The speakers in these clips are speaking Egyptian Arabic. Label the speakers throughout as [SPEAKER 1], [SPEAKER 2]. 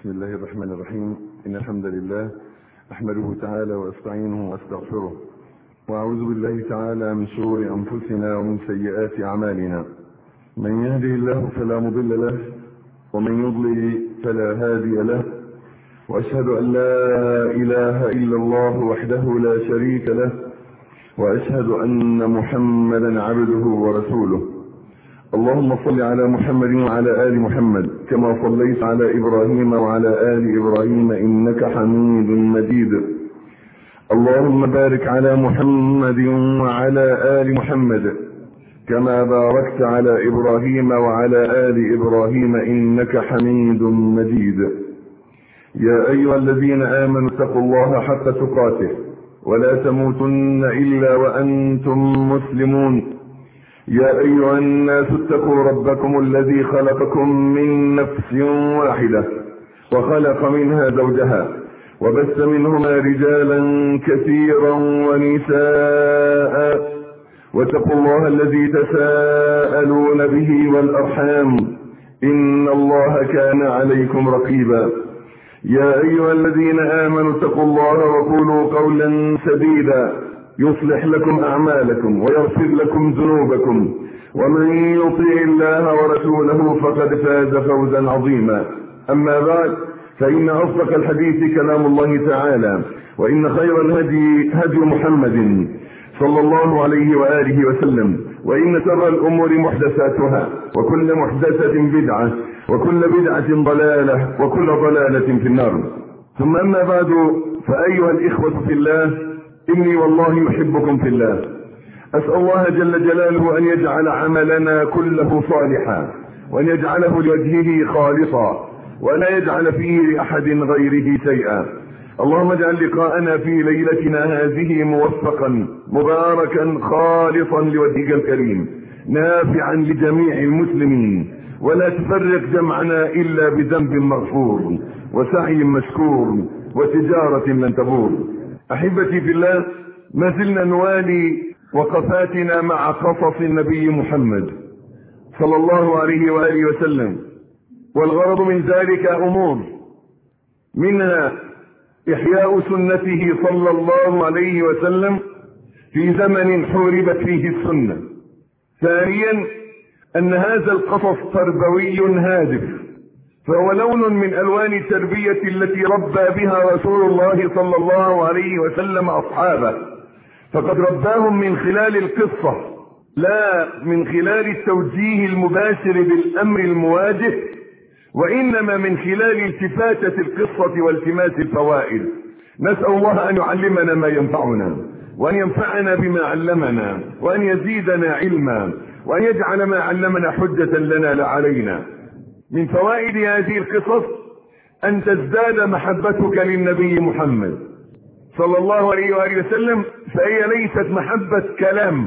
[SPEAKER 1] بسم الله الرحمن الرحيم إن الحمد لله أحمده تعالى وأستعينه وأستغفره وأعوذ بالله تعالى من شرور أنفسنا ومن سيئات أعمالنا من يهده الله فلا مضل له ومن يضلل فلا هادي له وأشهد أن لا إله إلا الله وحده لا شريك له وأشهد أن محمدا عبده ورسوله اللهم صل على محمد وعلى آل محمد كما صليت على إبراهيم وعلى آل إبراهيم إنك حميد مجيد اللهم بارك على محمد وعلى آل محمد كما باركت على إبراهيم وعلى آل إبراهيم إنك حميد مجيد يا أيها الذين آمنوا اتقوا الله حق تقاته ولا تموتن إلا وأنتم مسلمون يا أيها الناس اتقوا ربكم الذي خلقكم من نفس واحدة وخلق منها زوجها وبث منهما رجالا كثيرا ونساء واتقوا الله الذي تساءلون به والأرحام إن الله كان عليكم رقيبا يا أيها الذين آمنوا اتقوا الله وقولوا قولا سديدا يصلح لكم أعمالكم ويغفر لكم ذنوبكم ومن يطيع الله ورسوله فقد فاز فوزا عظيما أما بعد فإن أصدق الحديث كلام الله تعالى وإن خير الهدي هدي محمد صلى الله عليه وآله وسلم وإن شر الأمور محدثاتها وكل محدثة بدعة وكل بدعة ضلالة وكل ضلالة في النار ثم أما بعد فأيها الإخوة في الله إني والله أحبكم في الله أسأل الله جل جلاله أن يجعل عملنا كله صالحا وأن يجعله لوجهه خالصا ولا يجعل فيه لأحد غيره شيئا اللهم اجعل لقاءنا في ليلتنا هذه موفقا مباركا خالصا لوجهك الكريم نافعا لجميع المسلمين ولا تفرق جمعنا إلا بذنب مغفور وسعي مشكور وتجارة لن تبور احبتي في الله ما زلنا نوالي وقفاتنا مع قصص النبي محمد صلى الله عليه واله وسلم والغرض من ذلك امور منها احياء سنته صلى الله عليه وسلم في زمن حوربت فيه السنه ثانيا ان هذا القصص تربوي هادف فهو لون من الوان التربيه التي ربى بها رسول الله صلى الله عليه وسلم اصحابه فقد رباهم من خلال القصه لا من خلال التوجيه المباشر بالامر المواجه وانما من خلال التفاته القصه والتماس الفوائد نسال الله ان يعلمنا ما ينفعنا وان ينفعنا بما علمنا وان يزيدنا علما وان يجعل ما علمنا حجه لنا لا علينا من فوائد هذه القصص ان تزداد محبتك للنبي محمد صلى الله عليه واله وسلم فهي ليست محبه كلام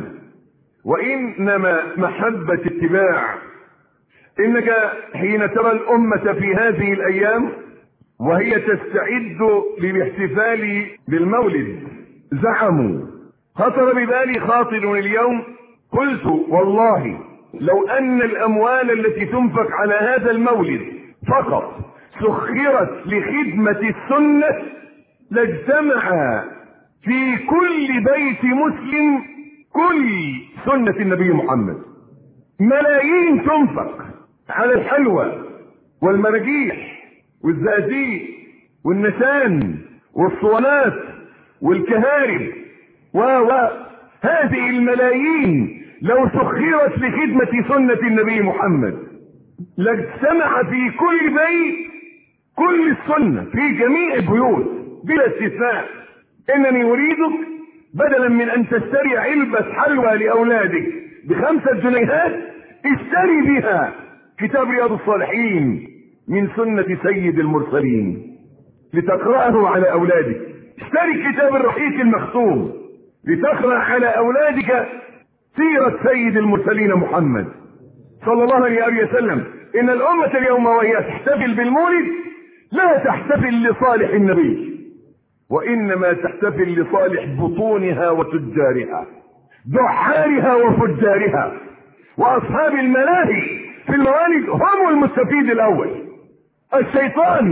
[SPEAKER 1] وانما محبه اتباع انك حين ترى الامه في هذه الايام وهي تستعد للاحتفال بالمولد زعموا خطر ببالي خاطر اليوم قلت والله لو ان الاموال التي تنفق على هذا المولد فقط سخرت لخدمة السنة لاجتمع في كل بيت مسلم كل سنة النبي محمد ملايين تنفق على الحلوى والمراجيح والزقازيق والنسان والصوانات والكهارب و هذه الملايين لو سخرت لخدمة سنة النبي محمد لاجتمع في كل بيت كل السنة في جميع البيوت بلا استثناء انني اريدك بدلا من ان تشتري علبة حلوى لاولادك بخمسة جنيهات اشتري بها كتاب رياض الصالحين من سنة سيد المرسلين لتقرأه على اولادك اشتري كتاب الرحيق المختوم لتقرأ على اولادك سيرة سيد المرسلين محمد صلى الله عليه وسلم ان الامة اليوم وهي تحتفل بالمولد لا تحتفل لصالح النبي وانما تحتفل لصالح بطونها وتجارها دعارها وفجارها واصحاب الملاهي في الموالد هم المستفيد الاول الشيطان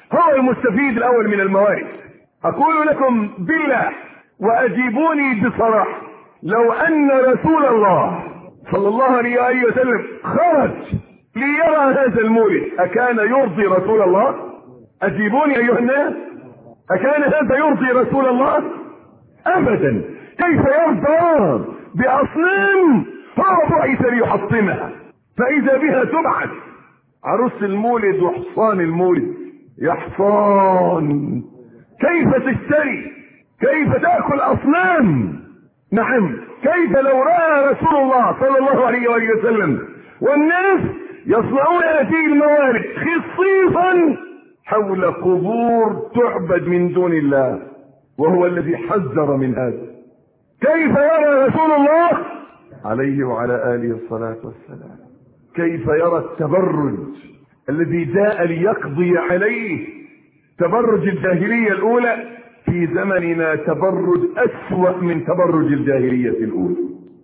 [SPEAKER 1] هو المستفيد الاول من الموارد اقول لكم بالله واجيبوني بصراحه لو ان رسول الله صلى الله عليه واله وسلم خرج ليرى هذا المولد اكان يرضي رسول الله اجيبوني ايها الناس اكان هذا يرضي رسول الله ابدا كيف يرضى باصنام هو بعث ليحطمها فاذا بها تبعث عروس المولد وحصان المولد يا حصان كيف تشتري كيف تاكل اصنام نعم كيف لو راى رسول الله صلى الله عليه واله وسلم والناس يصنعون هذه الموارد خصيصا حول قبور تعبد من دون الله وهو الذي حذر من هذا كيف يرى رسول الله عليه وعلى اله الصلاه والسلام كيف يرى التبرج الذي جاء ليقضي عليه تبرج الجاهليه الاولى في زمننا تبرج اسوا من تبرج الجاهليه الاولى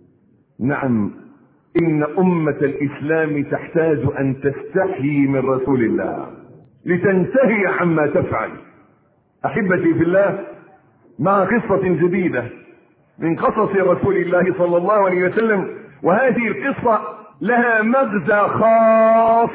[SPEAKER 1] نعم ان امه الاسلام تحتاج ان تستحيي من رسول الله لتنتهي عما تفعل احبتي في الله مع قصه جديده من قصص رسول الله صلى الله عليه وسلم وهذه القصه لها مغزى خاص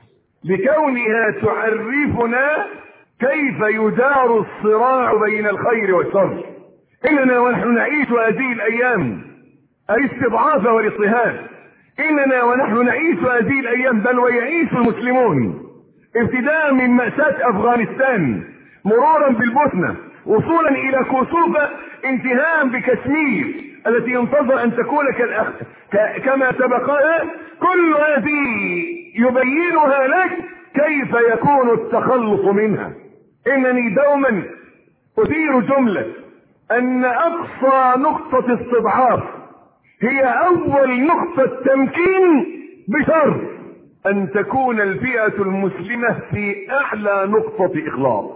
[SPEAKER 1] لكونها تعرفنا كيف يدار الصراع بين الخير والشر اننا ونحن نعيش هذه الايام الاستضعاف والاضطهاد اننا ونحن نعيش هذه الايام بل ويعيش المسلمون ابتداء من مأساة افغانستان مرورا بالبوسنة وصولا الى كوسوفا انتهاء بكشمير التي ينتظر ان تكون كالأخ... ك... كما سبقها كل هذه يبينها لك كيف يكون التخلص منها انني دوما اثير جملة ان اقصى نقطة استضعاف هي اول نقطة تمكين بشرط ان تكون الفئة المسلمة في اعلى نقطة اخلاص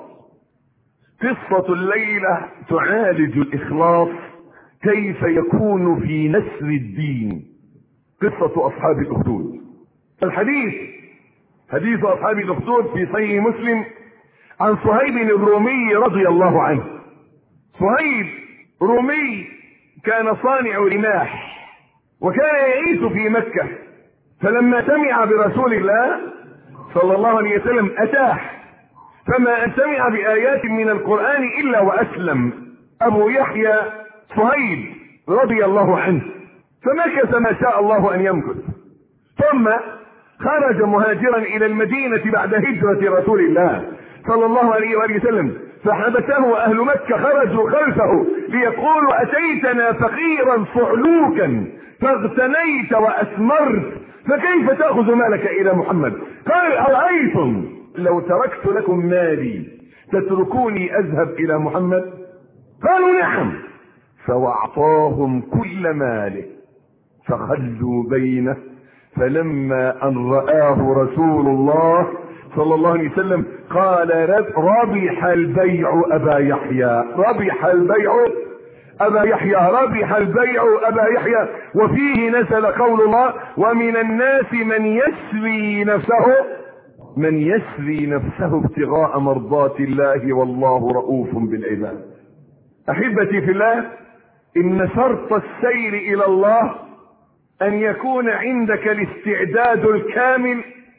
[SPEAKER 1] قصة الليلة تعالج الاخلاص كيف يكون في نسر الدين قصة اصحاب الاخدود الحديث حديث اصحاب الاخدود في صحيح مسلم عن صهيب الرومي رضي الله عنه صهيب رومي كان صانع رماح وكان يعيش في مكة فلما سمع برسول الله صلى الله عليه وسلم أتاح فما أن سمع بآيات من القرآن إلا وأسلم أبو يحيى صهيب رضي الله عنه فمكث ما شاء الله أن يمكث ثم خرج مهاجرا إلى المدينة بعد هجرة رسول الله صلى الله عليه وآله وسلم فحبسه أهل مكة خرجوا خلفه ليقولوا أتيتنا فقيرا صعلوكا فاغتنيت وأثمرت فكيف تأخذ مالك إلى محمد قال أرأيتم لو تركت لكم مالي تتركوني أذهب إلى محمد قالوا نعم فوأعطاهم كل ماله فخلوا بينه فلما أن رآه رسول الله صلى الله عليه وسلم قال ربح البيع أبا يحيى ربح البيع أبا يحيى ربح البيع أبا يحيى وفيه نزل قول الله ومن الناس من يسري نفسه من يسري نفسه ابتغاء مرضات الله والله رؤوف بالعباد أحبتي في الله إن شرط السير إلى الله أن يكون عندك الاستعداد الكامل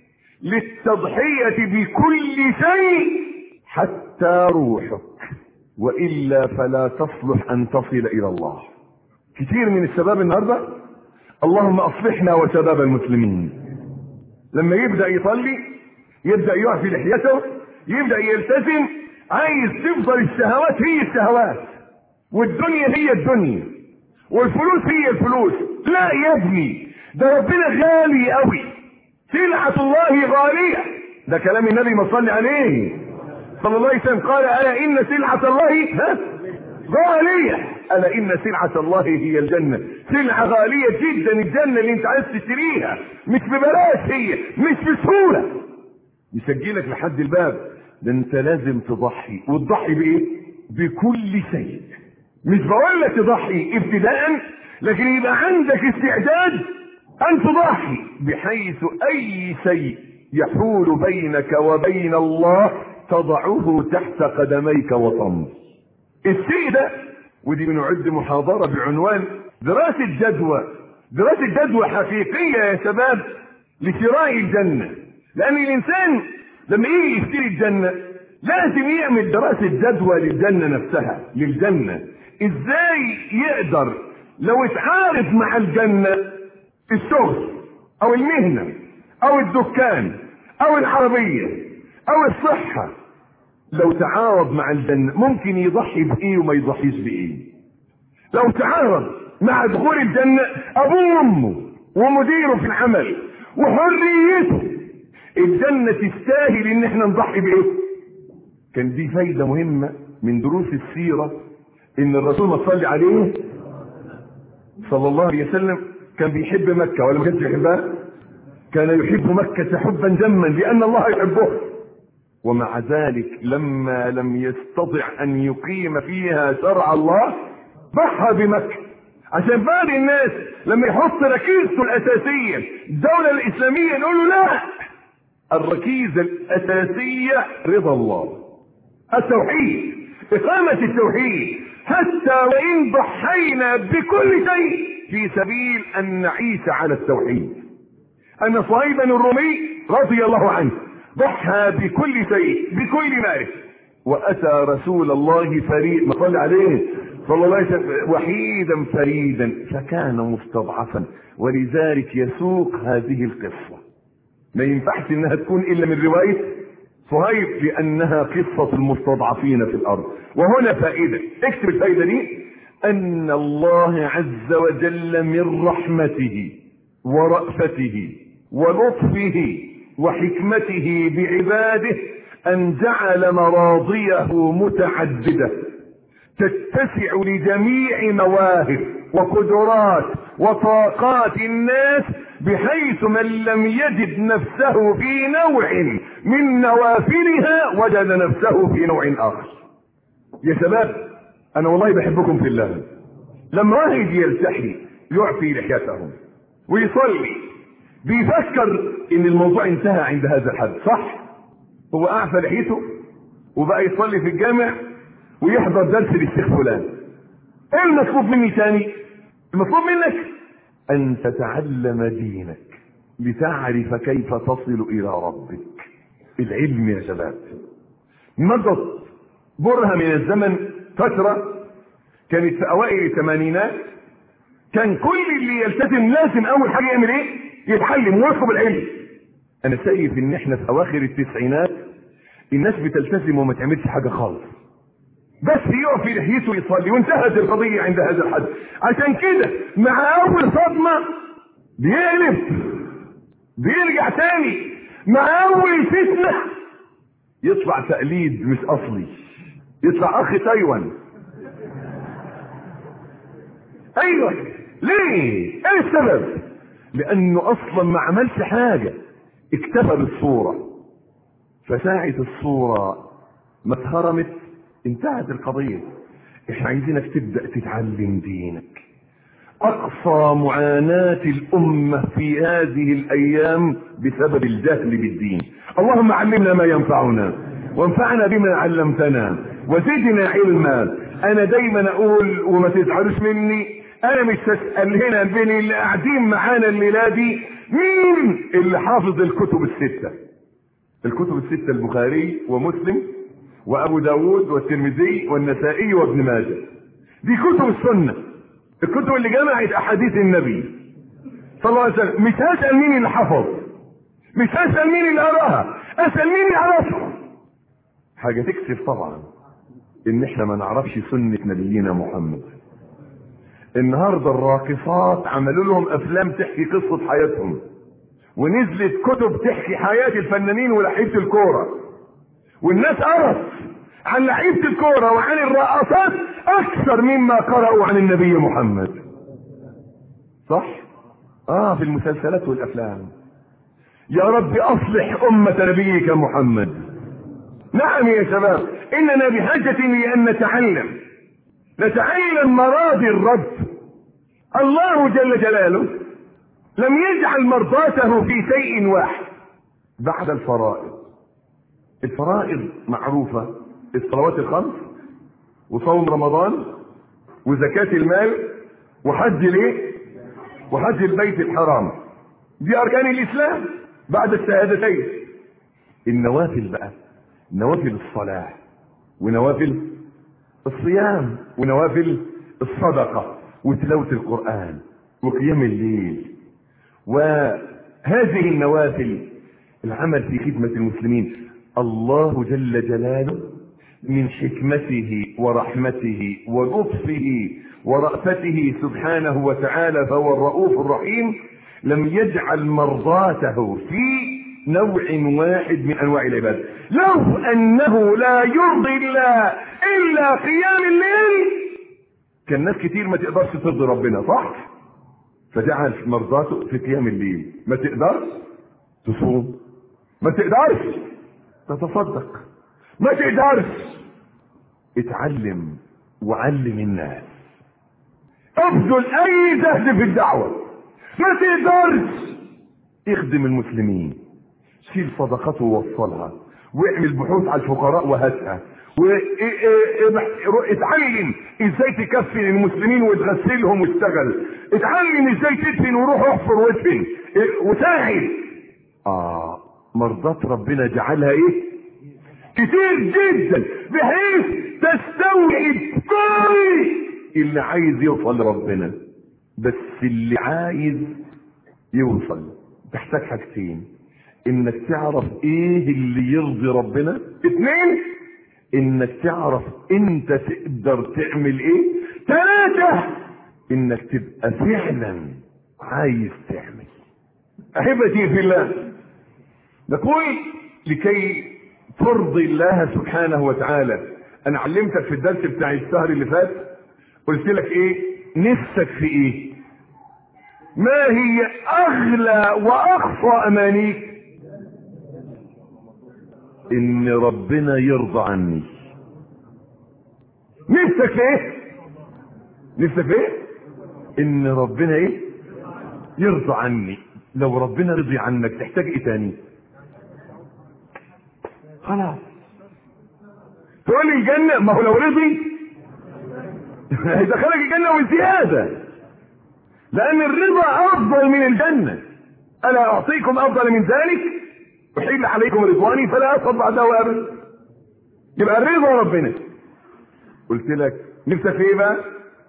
[SPEAKER 1] للتضحية بكل شيء حتى روحك وإلا فلا تصلح أن تصل إلى الله كثير من الشباب النهاردة اللهم أصلحنا وشباب المسلمين لما يبدأ يصلي يبدأ يعفي لحيته يبدأ يلتزم عايز تفضل الشهوات هي الشهوات والدنيا هي الدنيا والفلوس هي الفلوس لا يا ابني ده ربنا غالي قوي سلعة الله غالية ده كلام النبي ما صلي عليه صلى الله عليه وسلم قال ألا إن سلعة الله ها غالية ألا إن سلعة الله هي الجنة سلعة غالية جدا الجنة اللي انت عايز تشتريها مش ببلاش هي مش بسهولة يسجلك لحد الباب ده انت لازم تضحي وتضحي بايه بكل شيء مش بقول لك تضحي ابتداء لكن يبقى عندك استعداد ان تضحي بحيث اي شيء يحول بينك وبين الله تضعه تحت قدميك وطمس الشيء ده ودي بنعد محاضرة بعنوان دراسة جدوى دراسة جدوى حقيقية يا شباب لشراء الجنة لأن الإنسان لما يجي يشتري الجنة لازم يعمل دراسة جدوى للجنة نفسها للجنة ازاي يقدر لو اتعارض مع الجنة الشغل او المهنة او الدكان او العربية او الصحة لو تعارض مع الجنة ممكن يضحي بايه وما يضحيش بايه لو تعارض مع دخول الجنة ابوه وامه ومديره في العمل وحريته الجنة تستاهل ان احنا نضحي بايه كان دي فايدة مهمة من دروس السيرة ان الرسول ما صلي عليه صلى الله عليه وسلم كان بيحب مكة ولا ما كانش يحبها كان يحب مكة حبا جما لان الله يحبه ومع ذلك لما لم يستطع ان يقيم فيها شرع الله ضحى بمكة عشان بعض الناس لما يحط ركيزته الاساسية الدولة الاسلامية يقول له لا الركيزة الاساسية رضا الله التوحيد إقامة التوحيد حتى وإن ضحينا بكل شيء في سبيل أن نعيش على التوحيد أن صهيبا الرومي رضي الله عنه ضحى بكل شيء بكل ماله وأتى رسول الله فريد ما صلى عليه صلى الله عليه وسلم وحيدا فريدا فكان مستضعفا ولذلك يسوق هذه القصة ما ينفعش انها تكون الا من روايه صهيب لانها قصة المستضعفين في الارض وهنا فائدة اكتب الفائدة دي ان الله عز وجل من رحمته ورأفته ولطفه وحكمته بعباده ان جعل مراضيه متعددة تتسع لجميع مواهب وقدرات وطاقات الناس بحيث من لم يجد نفسه في نوع من نوافلها وجد نفسه في نوع اخر يا شباب انا والله بحبكم في الله لما واحد يلتحي يعفي لحيته ويصلي بيفكر ان الموضوع انتهى عند هذا الحد صح هو اعفى لحيته وبقى يصلي في الجامع ويحضر درس للشيخ فلان ايه المطلوب مني تاني المطلوب منك ان تتعلم دينك لتعرف كيف تصل الى ربك العلم يا شباب مضت برهة من الزمن فترة كانت في اوائل الثمانينات كان كل اللي يلتزم لازم اول حاجة يعمل ايه يتعلم ويطلب العلم انا شايف ان احنا في اواخر التسعينات الناس بتلتزم وما تعملش حاجة خالص بس يقف في لحيته يصلي وانتهت القضية عند هذا الحد عشان كده مع اول صدمة بيقلب بيرجع تاني مع اول فتنة يطلع تقليد مش اصلي يطلع اخ تايوان ايوه ليه ايه السبب لانه اصلا ما عملش حاجة اكتفى بالصورة فساعة الصورة ما اتهرمت انتهت القضية احنا عايزينك تبدأ تتعلم دينك اقصى معاناة الامة في هذه الايام بسبب الجهل بالدين اللهم علمنا ما ينفعنا وانفعنا بما علمتنا وزدنا علما انا دايما اقول وما تزعلوش مني انا مش هسأل هنا بين اللي قاعدين معانا الليلة دي مين اللي حافظ الكتب الستة الكتب الستة البخاري ومسلم وابو داود والترمذي والنسائي وابن ماجه دي كتب السنة الكتب اللي جمعت احاديث النبي صلى الله عليه وسلم مش هسأل مين اللي حفظ مش هسأل مين اللي قراها اسأل مين يعرفها حاجة تكسف طبعا ان احنا ما نعرفش سنة نبينا محمد النهاردة الراقصات عملوا لهم افلام تحكي قصة حياتهم ونزلت كتب تحكي حياة الفنانين ولعيبة الكورة والناس قرت عن لعيبة الكورة وعن الرقصات اكثر مما قرأوا عن النبي محمد صح اه في المسلسلات والافلام يا رب اصلح امة نبيك محمد نعم يا شباب اننا بحاجة لان نتعلم نتعلم مراضي الرب الله جل جلاله لم يجعل مرضاته في شيء واحد بعد الفرائض الفرائض معروفة الصلوات الخمس وصوم رمضان وزكاة المال وحج ليه وحج البيت الحرام دي أركان الإسلام بعد الشهادتين النوافل بقى نوافل الصلاة ونوافل الصيام ونوافل الصدقة وتلاوة القرآن وقيام الليل وهذه النوافل العمل في خدمة المسلمين الله جل جلاله من حكمته ورحمته ولطفه ورأفته سبحانه وتعالى فهو الرؤوف الرحيم لم يجعل مرضاته في نوع واحد من انواع العباده لو انه لا يرضي الله الا قيام الليل كان ناس كتير ما تقدرش ترضي ربنا صح فجعل مرضاته في قيام الليل ما تقدرش تصوم ما تقدرش تتصدق ما تقدرش اتعلم وعلم الناس ابذل اي جهد في الدعوه ما تقدرش اخدم المسلمين شيل صدقته ووصلها واعمل بحوث على الفقراء وهاتها واتعلم ازاي تكفن المسلمين وتغسلهم واشتغل اتعلم ازاي تدفن وروح احفر وادفن وساعد اه مرضات ربنا جعلها ايه كتير جدا بحيث تستوعب كل اللي عايز يوصل لربنا بس اللي عايز يوصل تحتاج حاجتين انك تعرف ايه اللي يرضي ربنا اثنين انك تعرف انت تقدر تعمل ايه ثلاثة انك تبقى فعلا عايز تعمل احبتي في الله نقول لكي ترضي الله سبحانه وتعالى انا علمتك في الدرس بتاع الشهر اللي فات قلت لك ايه نفسك في ايه ما هي اغلى واقصى امانيك ان ربنا يرضى عني نفسك في ايه نفسك في ايه ان ربنا ايه يرضى عني لو ربنا رضي عنك تحتاج ايه تاني خلاص تقول لي الجنة ما هو لو رضي هيدخلك الجنة وزيادة لأن الرضا أفضل من الجنة ألا أعطيكم أفضل من ذلك أحل عليكم رضواني فلا أسقط بعده أبدا يبقى الرضا ربنا قلت لك نفسك في إيه بقى؟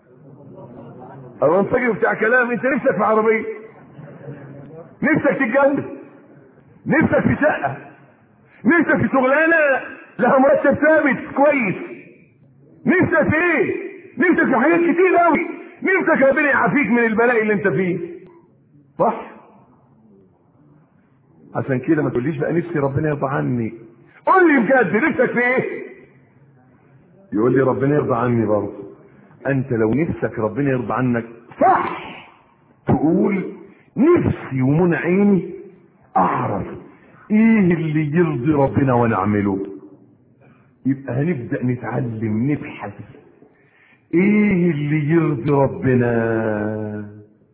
[SPEAKER 1] أو أنت بتاع كلام أنت نفسك في عربية نفسك تتجوز نفسك في شقة نفسك في شغلانة لها مرتب ثابت كويس نفسك في ايه؟ نفسك في حاجات كتير قوي نفسك ربنا يعافيك من البلاء اللي انت فيه صح؟ عشان كده ما تقوليش بقى نفسي ربنا يرضى عني قول لي بجد نفسك في ايه؟ يقول لي ربنا يرضى عني برضه انت لو نفسك ربنا يرضى عنك صح تقول نفسي ومن عيني اعرف ايه اللي يرضي ربنا ونعمله يبقى هنبدا نتعلم نبحث ايه اللي يرضي ربنا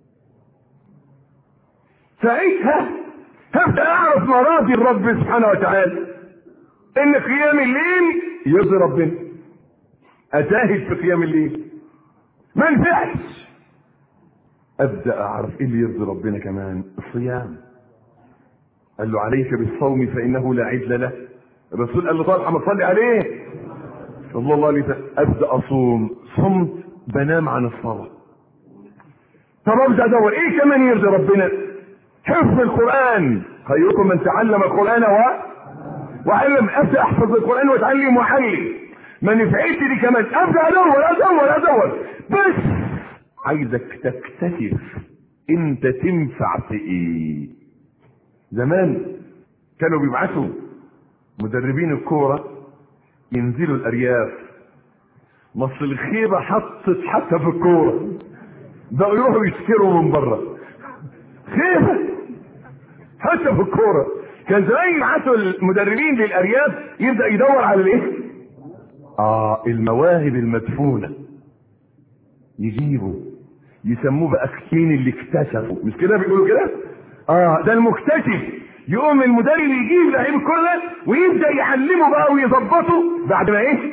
[SPEAKER 1] ساعتها هبدا اعرف مراضي الرب سبحانه وتعالى ان قيام الليل يرضي ربنا اجاهد في قيام الليل ما نفعش ابدا اعرف ايه اللي يرضي ربنا كمان الصيام قال له عليك بالصوم فانه لا عدل له الرسول قال له طالع ما تصلي عليه صلى الله عليه وسلم ابدا اصوم صمت بنام عن الصلاه طب ابدا ادور ايه كمان يرضي ربنا حفظ القران خيركم من تعلم القران و وعلم ابدا احفظ القران واتعلم واحلل ما نفعتش دي كمان ابدا ادور ادور ادور بس عايزك تكتشف انت تنفع في ايه زمان كانوا بيبعثوا مدربين الكورة ينزلوا الأرياف مصر الخيبة حطت حتى في الكورة بقوا يروحوا يشتروا من بره خيبة حتى في الكورة كان زمان يبعثوا المدربين للأرياف يبدأ يدور على الإيه؟ آه المواهب المدفونة يجيبوا يسموه بقى كين اللي اكتشفوا مش كده بيقولوا كده؟ اه ده المكتشف يقوم المدرب يجيب لعيب الكوره ده ويبدا يعلمه بقى ويظبطه بعد ما ايه؟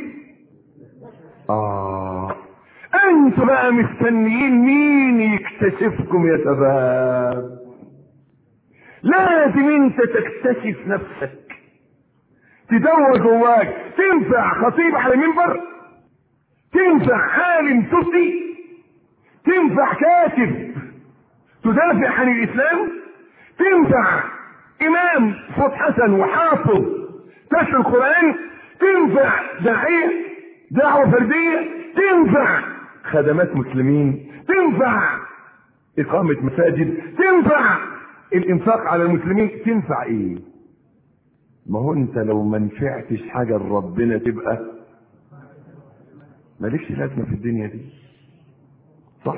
[SPEAKER 1] اه انتوا بقى مستنيين مين يكتشفكم يا شباب لازم انت تكتشف نفسك تدور جواك تنفع خطيب على منبر تنفع عالم تفتي تنفع كاتب تدافع عن الاسلام تنفع امام صوت حسن وحافظ تشر القران تنفع داعيه دعوه فرديه تنفع خدمات مسلمين تنفع اقامه مساجد تنفع الانفاق على المسلمين تنفع ايه ما هو انت لو ما نفعتش حاجه لربنا تبقى مالكش لازمه في الدنيا دي صح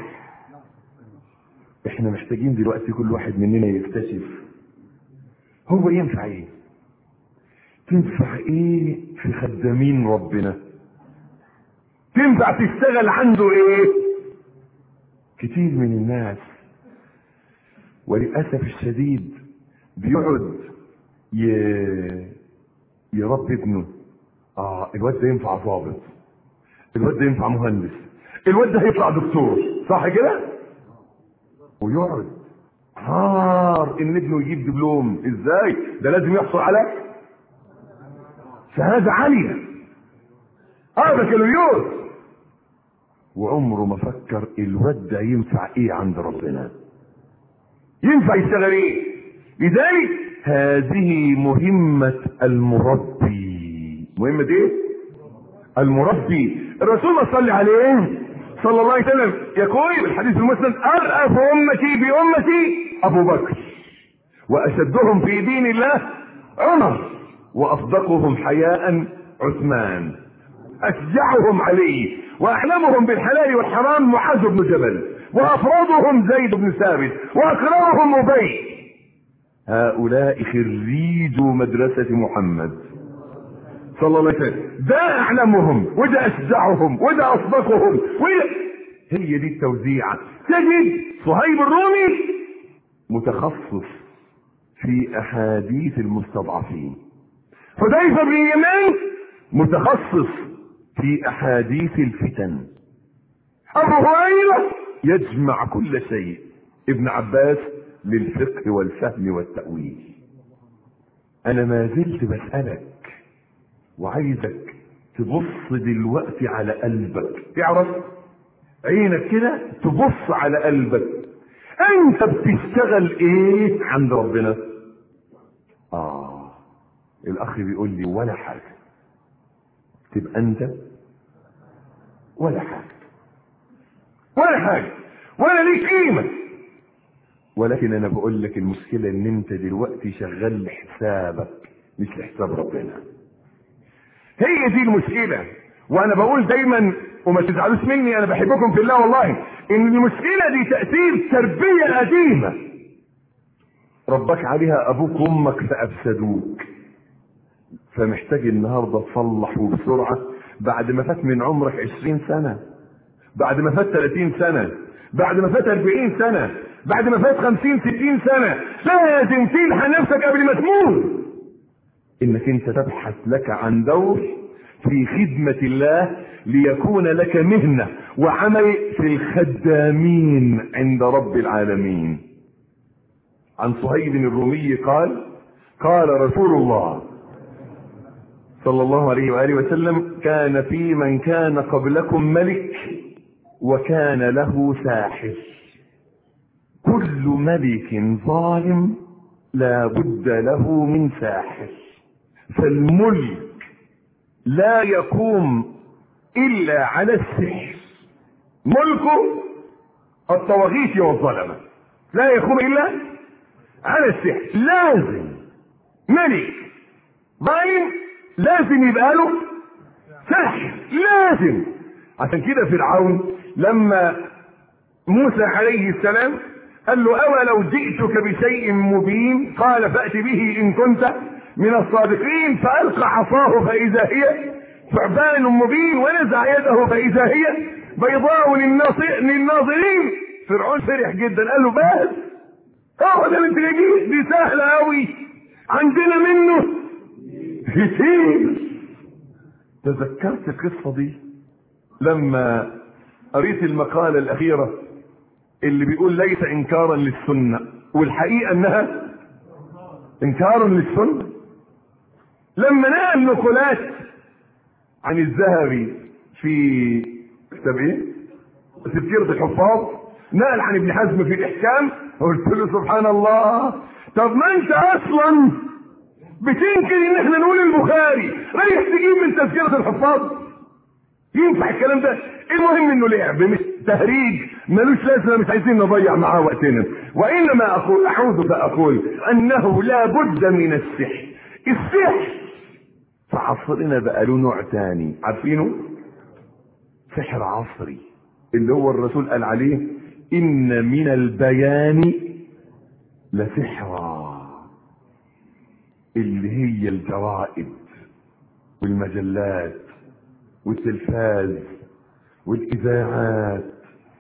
[SPEAKER 1] احنا محتاجين دلوقتي كل واحد مننا يكتشف هو ينفع ايه تنفع ايه في خدامين ربنا تنفع تشتغل عنده ايه كتير من الناس وللاسف الشديد بيقعد ي... يربي ابنه اه الواد ده ينفع ضابط الواد ده ينفع مهندس الواد ده هيطلع دكتور صح كده ويقعد حار ان ابنه يجيب دبلوم ازاي ده لازم يحصل على شهاده عاليه اه بكالوريوس وعمره ما فكر الواد ده ينفع ايه عند ربنا ينفع يشتغل ايه لذلك هذه مهمة المربي مهمة ايه المربي الرسول صلى عليه صلى الله عليه وسلم يقول في الحديث المسند ارأف امتي بامتي ابو بكر واشدهم في دين الله عمر واصدقهم حياء عثمان اشجعهم عليه واعلمهم بالحلال والحرام معاذ بن جبل وافرادهم زيد بن ثابت واكرمهم ابي هؤلاء خريجوا مدرسة محمد صلى الله عليه وسلم ده اعلمهم وده اشجعهم وده اصدقهم وده هي دي التوزيعة تجد صهيب الرومي متخصص في احاديث المستضعفين حذيفة بن يمان متخصص في احاديث الفتن ابو هريرة يجمع كل شيء ابن عباس للفقه والفهم والتأويل انا ما زلت بسألك وعايزك تبص دلوقتي على قلبك تعرف عينك كده تبص على قلبك انت بتشتغل ايه عند ربنا اه الاخ بيقول لي ولا حاجة تبقى انت ولا حاجة ولا حاجة ولا ليك قيمة ولكن انا بقول لك المشكلة ان انت دلوقتي شغال لحسابك مش لحساب ربنا هي دي المشكلة وانا بقول دايما وما تزعلوش مني انا بحبكم في الله والله ان المشكلة دي تأثير تربية قديمة ربك عليها ابوك وامك فافسدوك فمحتاج النهارده تصلح بسرعة بعد ما فات من عمرك عشرين سنة بعد ما فات 30 سنة بعد ما فات 40 سنة بعد ما فات 50 60 سنة لازم تلحق نفسك قبل ما تموت انك انت تبحث لك عن دور في خدمة الله ليكون لك مهنة وعمل في الخدامين عند رب العالمين عن صهيب الرومي قال قال رسول الله صلى الله عليه وآله وسلم كان في من كان قبلكم ملك وكان له ساحر كل ملك ظالم لا بد له من ساحر فالملك لا يقوم الا على السحر ملكه الطواغيت والظلمه لا يقوم الا على السحر لازم ملك ظالم لازم يبقى له سحر لازم عشان كده فرعون لما موسى عليه السلام قال له أولو جئتك بشيء مبين قال فأت به إن كنت من الصادقين فألقى عصاه فإذا هي ثعبان مبين ونزع يده فإذا هي بيضاء للناظرين فرعون فرح جدا قال له بس هو ده اللي انت دي دي سهلة أوي عندنا منه كتير تذكرت القصة دي لما قريت المقالة الأخيرة اللي بيقول ليس إنكارا للسنة والحقيقة أنها إنكار للسنة لما نقل نقولات عن الذهبي في كتاب ايه؟ تفسير الحفاظ نقل عن ابن حزم في الإحكام قلت له سبحان الله طب ما أنت أصلا بتنكر إن احنا نقول البخاري رايح تجيب من تذكرة الحفاظ ينفع الكلام ده المهم انه لعب مش تهريج ملوش لازمه مش عايزين نضيع معاه وقتنا وانما اقول اعوذ فاقول انه لا بد من السحر السحر في عصرنا بقى له نوع تاني عارفينه سحر عصري اللي هو الرسول قال عليه ان من البيان لسحرا اللي هي الجرائد والمجلات والتلفاز والاذاعات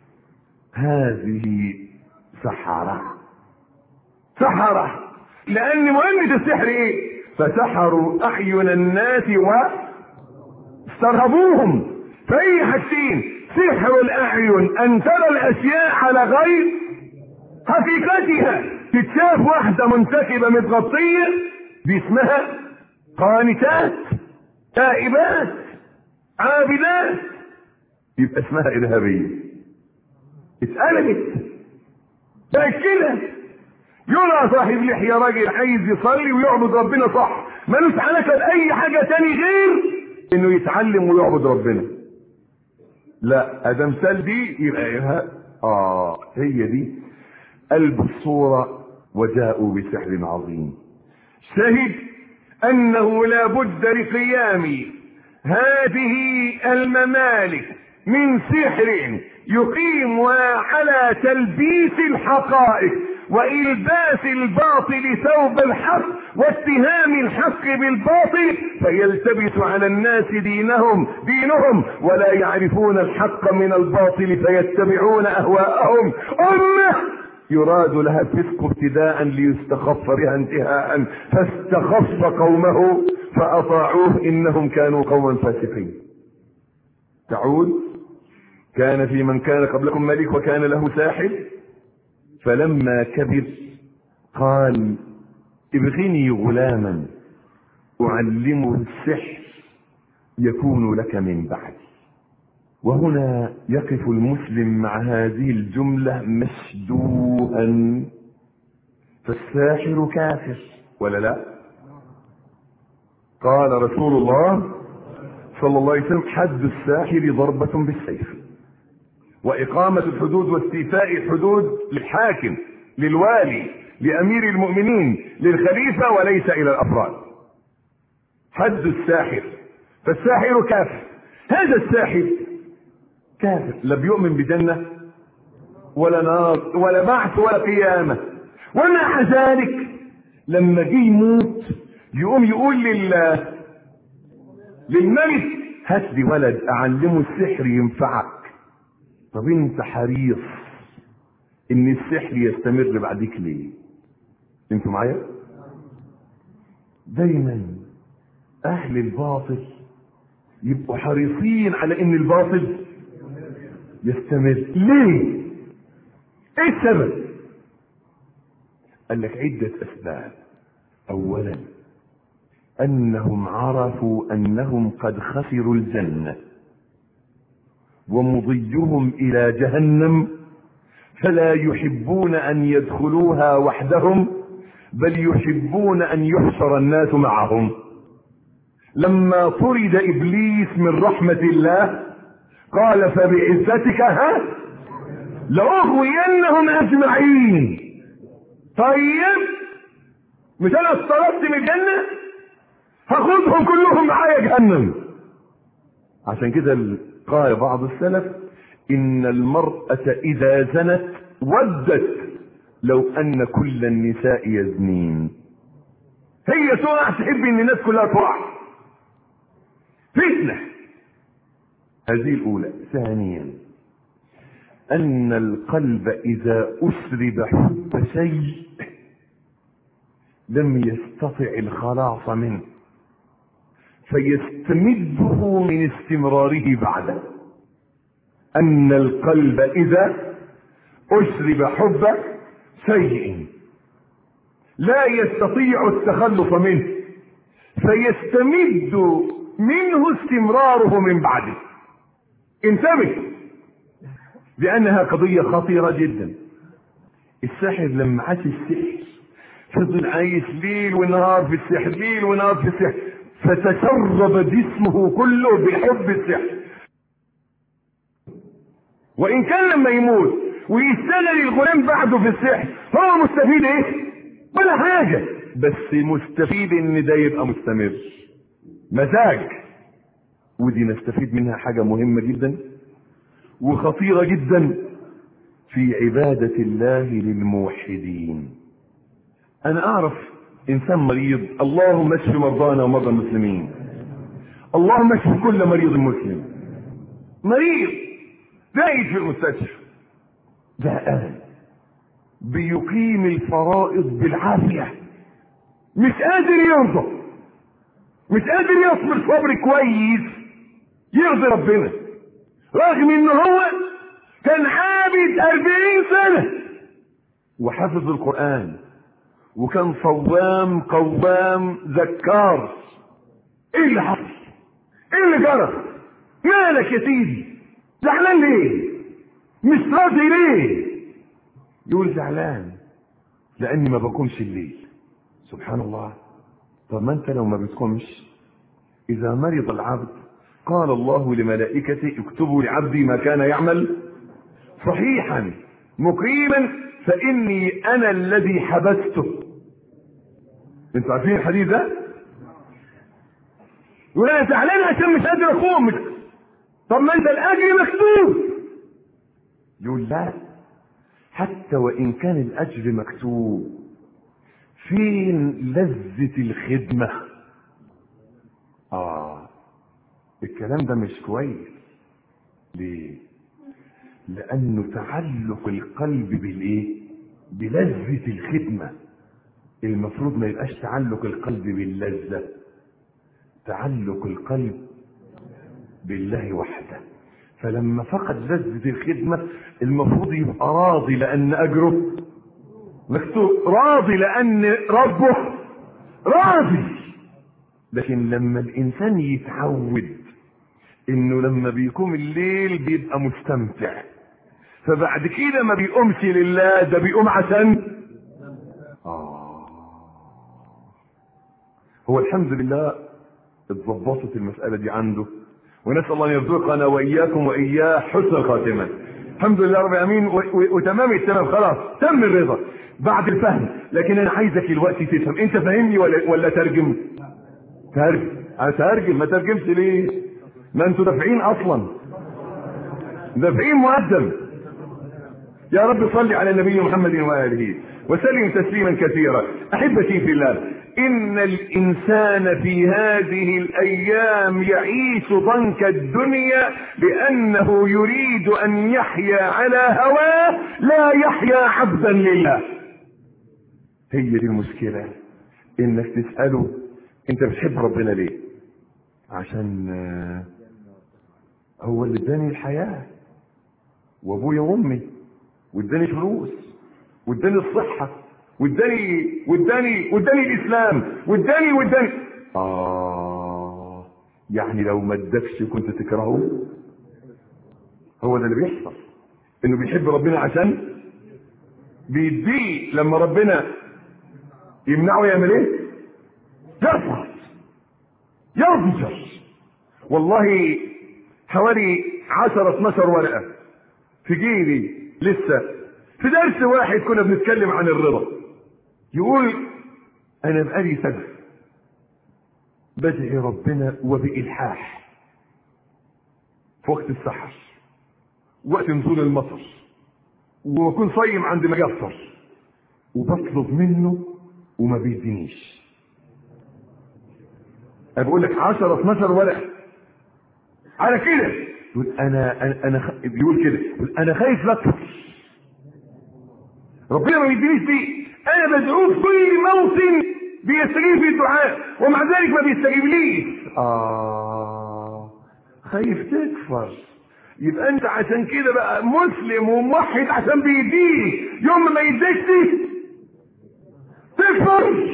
[SPEAKER 1] هذه سحرة سحرة لان مهمة السحر ايه فسحروا اعين الناس واسترهبوهم فاي حاجتين سحر الاعين ان ترى الاشياء على غير حقيقتها تتشاف واحدة منتكبة متغطية دي اسمها قانتات تائبات عابدات يبقى اسمها ارهابيه اتقلبت بقت كده يرى صاحب لحية راجل عايز يصلي ويعبد ربنا صح ملوش علاقة بأي حاجة تاني غير إنه يتعلم ويعبد ربنا. لا أدم سال دي يبقى إيه آه هي دي ألبوا الصورة وجاءوا بسحر عظيم. شهد أنه لا بد لقيام هذه الممالك من سحر يقيم على تلبيس الحقائق والباس الباطل ثوب الحق واتهام الحق بالباطل فيلتبس على الناس دينهم دينهم ولا يعرفون الحق من الباطل فيتبعون اهواءهم امه يراد لها الفسق ابتداء ليستخف بها انتهاء فاستخف قومه فاطاعوه انهم كانوا قوما فاسقين تعود كان في من كان قبلكم ملك وكان له ساحر فلما كبر قال ابغني غلاما اعلمه السحر يكون لك من بعدي وهنا يقف المسلم مع هذه الجملة مشدوها فالساحر كافر ولا لا قال رسول الله صلى الله عليه وسلم حد الساحر ضربة بالسيف وإقامة الحدود واستيفاء الحدود للحاكم للوالي لأمير المؤمنين للخليفة وليس إلى الأفراد حد الساحر فالساحر كافر هذا الساحر كافر لا بيؤمن بجنة ولا نار ولا بعث ولا قيامة ومع ذلك لما جه يموت يقوم يقول لل للملك هات لي ولد اعلمه السحر ينفعك طب انت حريص ان السحر يستمر بعديك ليه انتوا معايا دايما اهل الباطل يبقوا حريصين على ان الباطل يستمر ليه ايه السبب قال لك عدة اسباب اولا انهم عرفوا انهم قد خسروا الجنة ومضيهم الى جهنم فلا يحبون ان يدخلوها وحدهم بل يحبون ان يحشر الناس معهم لما طرد ابليس من رحمة الله قال فبعزتك ها لأغوينهم أجمعين طيب مش أنا اطردت من الجنة هاخدهم كلهم معايا جهنم عشان كده قال بعض السلف إن المرأة إذا زنت ودت لو أن كل النساء يزنين هي تقع تحب إن الناس كلها تقع فتنة هذه الأولى ثانيا أن القلب إذا أسرب حب شيء لم يستطع الخلاص منه فيستمده من استمراره بعده أن القلب إذا أشرب حب سيء لا يستطيع التخلص منه فيستمد منه استمراره من بعده انتبه لأنها قضية خطيرة جدا الساحر لما عاش السحر فضل عايش ليل ونهار في السحر ليل ونهار في السحر فتشرب جسمه كله بحب السحر وإن كان لما يموت ويشتغل الغلام بعده في السحر هو مستفيد ايه؟ ولا حاجة بس مستفيد ان ده يبقى مستمر مزاج ودي نستفيد منها حاجة مهمة جدا وخطيرة جدا في عبادة الله للموحدين انا اعرف انسان مريض اللهم اشف مرضانا ومرضى المسلمين اللهم اشف كل مريض مسلم مريض دايت في المستشفى زهقان بيقيم الفرائض بالعافية مش قادر يرضى مش قادر يصبر صبر كويس يرضي ربنا رغم ان هو كان عابد أربعين سنة وحفظ القرآن وكان صوام قوام ذكار ايه اللي حصل ايه اللي جرى مالك يا سيدي زعلان ليه مش راضي ليه يقول زعلان لاني ما بقومش الليل سبحان الله طب ما انت لو ما بتقومش اذا مرض العبد قال الله لملائكته اكتبوا لعبدي ما كان يعمل صحيحا مقيما فاني انا الذي حبسته انتوا عارفين الحديث ده يقول انا زعلان عشان مش قادر اقوم طب ما انت الاجر مكتوب يقول لا حتى وان كان الاجر مكتوب فين لذة الخدمة اه الكلام ده مش كويس ليه لانه تعلق القلب بالايه بلذة الخدمة المفروض ما يبقاش تعلق القلب باللذة تعلق القلب بالله وحده فلما فقد لذة الخدمة المفروض يبقى راضي لأن أجره مكتوب راضي لأن ربه راضي لكن لما الإنسان يتعود إنه لما بيقوم الليل بيبقى مستمتع فبعد كده ما بيقومش لله ده بيقوم عشان آه هو الحمد لله اتظبطت المسألة دي عنده ونسأل الله أن يرزقنا وإياكم وإياه حسن الخاتمة الحمد لله رب العالمين وتمام التمام خلاص تم الرضا بعد الفهم لكن أنا عايزك الوقت تفهم أنت فاهمني ولا ولا ترجم؟ ترجم أترجم ما ترجمش ليه؟ ما أنتوا دافعين أصلا دافعين مقدم يا رب صل على النبي محمد وآله وسلم تسليما كثيرا أحبتي في الله إن الإنسان في هذه الأيام يعيش ضنك الدنيا لأنه يريد أن يحيا على هواه لا يحيا عبدا لله هي دي المشكلة إنك تسأله أنت بتحب ربنا ليه؟ عشان هو اللي اداني الحياة وأبويا وأمي واداني فلوس واداني الصحة واداني واداني واداني الاسلام واداني واداني اه يعني لو ما ادكش كنت تكرهه هو ده اللي بيحصل انه بيحب ربنا عشان بيديه لما ربنا يمنعه يعمل ايه يرفض يرفض والله حوالي 10 12 ورقه في جيبي لسه في درس واحد كنا بنتكلم عن الرضا يقول انا بقالي سنه بدعي ربنا وبإلحاح في وقت السحر وقت نزول المطر وبكون صايم عند ما يفطر وبطلب منه وما بيدينيش انا بقول لك 10 12 ورقه على كده يقول انا انا, أنا خ... بيقول كده يقول انا خايف لا اكفر ربنا ما يدينيش دي انا بدعوه في كل موطن بيستجيب في الدعاء ومع ذلك ما بيستجيبليش اه خايف تكفر يبقى انت عشان كده بقى مسلم وموحد عشان بيديك يوم ما يديكش تكفر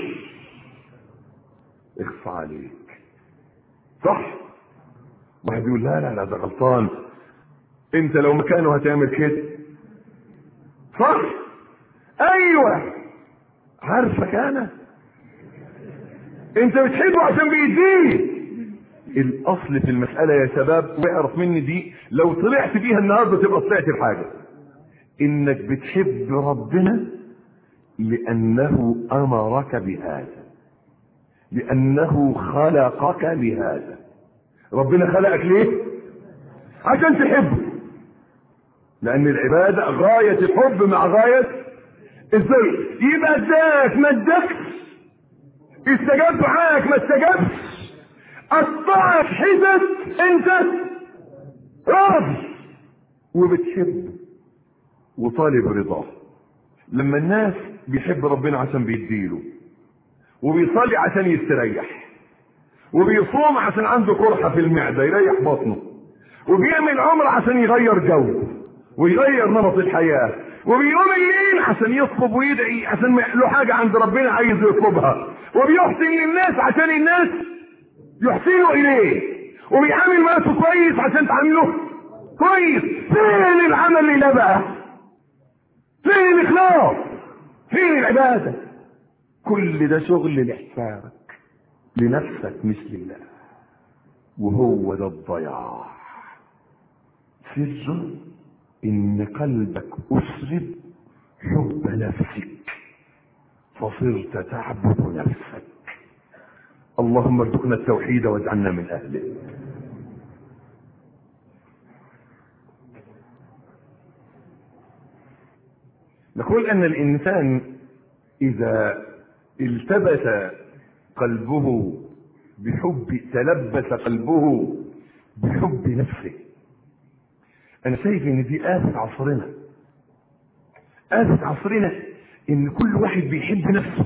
[SPEAKER 1] اخفى عليك صح واحد يقول لا لا لا ده غلطان انت لو مكانه هتعمل كده صح ايوه عارفك انا انت بتحبه عشان بيديك الاصل في المساله يا شباب واعرف مني دي لو طلعت بيها النهارده تبقى طلعت بحاجه انك بتحب ربنا لانه امرك بهذا لانه خلقك لهذا ربنا خلقك ليه عشان تحبه لان العباده غايه الحب مع غايه ازاي يبقى اداك ما اداكش استجاب دعائك ما استجابش قطعك حتت انت راضي وبتحب وطالب رضاه لما الناس بيحب ربنا عشان بيديله وبيصلي عشان يستريح وبيصوم عشان عنده قرحة في المعدة يريح بطنه وبيعمل عمرة عشان يغير جو ويغير نمط الحياة وبيقوم الليل عشان يطلب ويدعي عشان له حاجة عند ربنا عايز يطلبها وبيحسن للناس عشان الناس يحسنوا إليه وبيعامل نفسه كويس عشان تعامله كويس فين العمل اللي بقى فين الإخلاص فين العبادة كل ده شغل لحسابك لنفسك مش لله وهو ده الضياع سر ان قلبك اسرب حب نفسك فصرت تعبد نفسك اللهم ارزقنا التوحيد واجعلنا من اهله نقول ان الانسان اذا التبس قلبه بحب تلبس قلبه بحب نفسه انا شايف ان دي آفة عصرنا آفة عصرنا ان كل واحد بيحب نفسه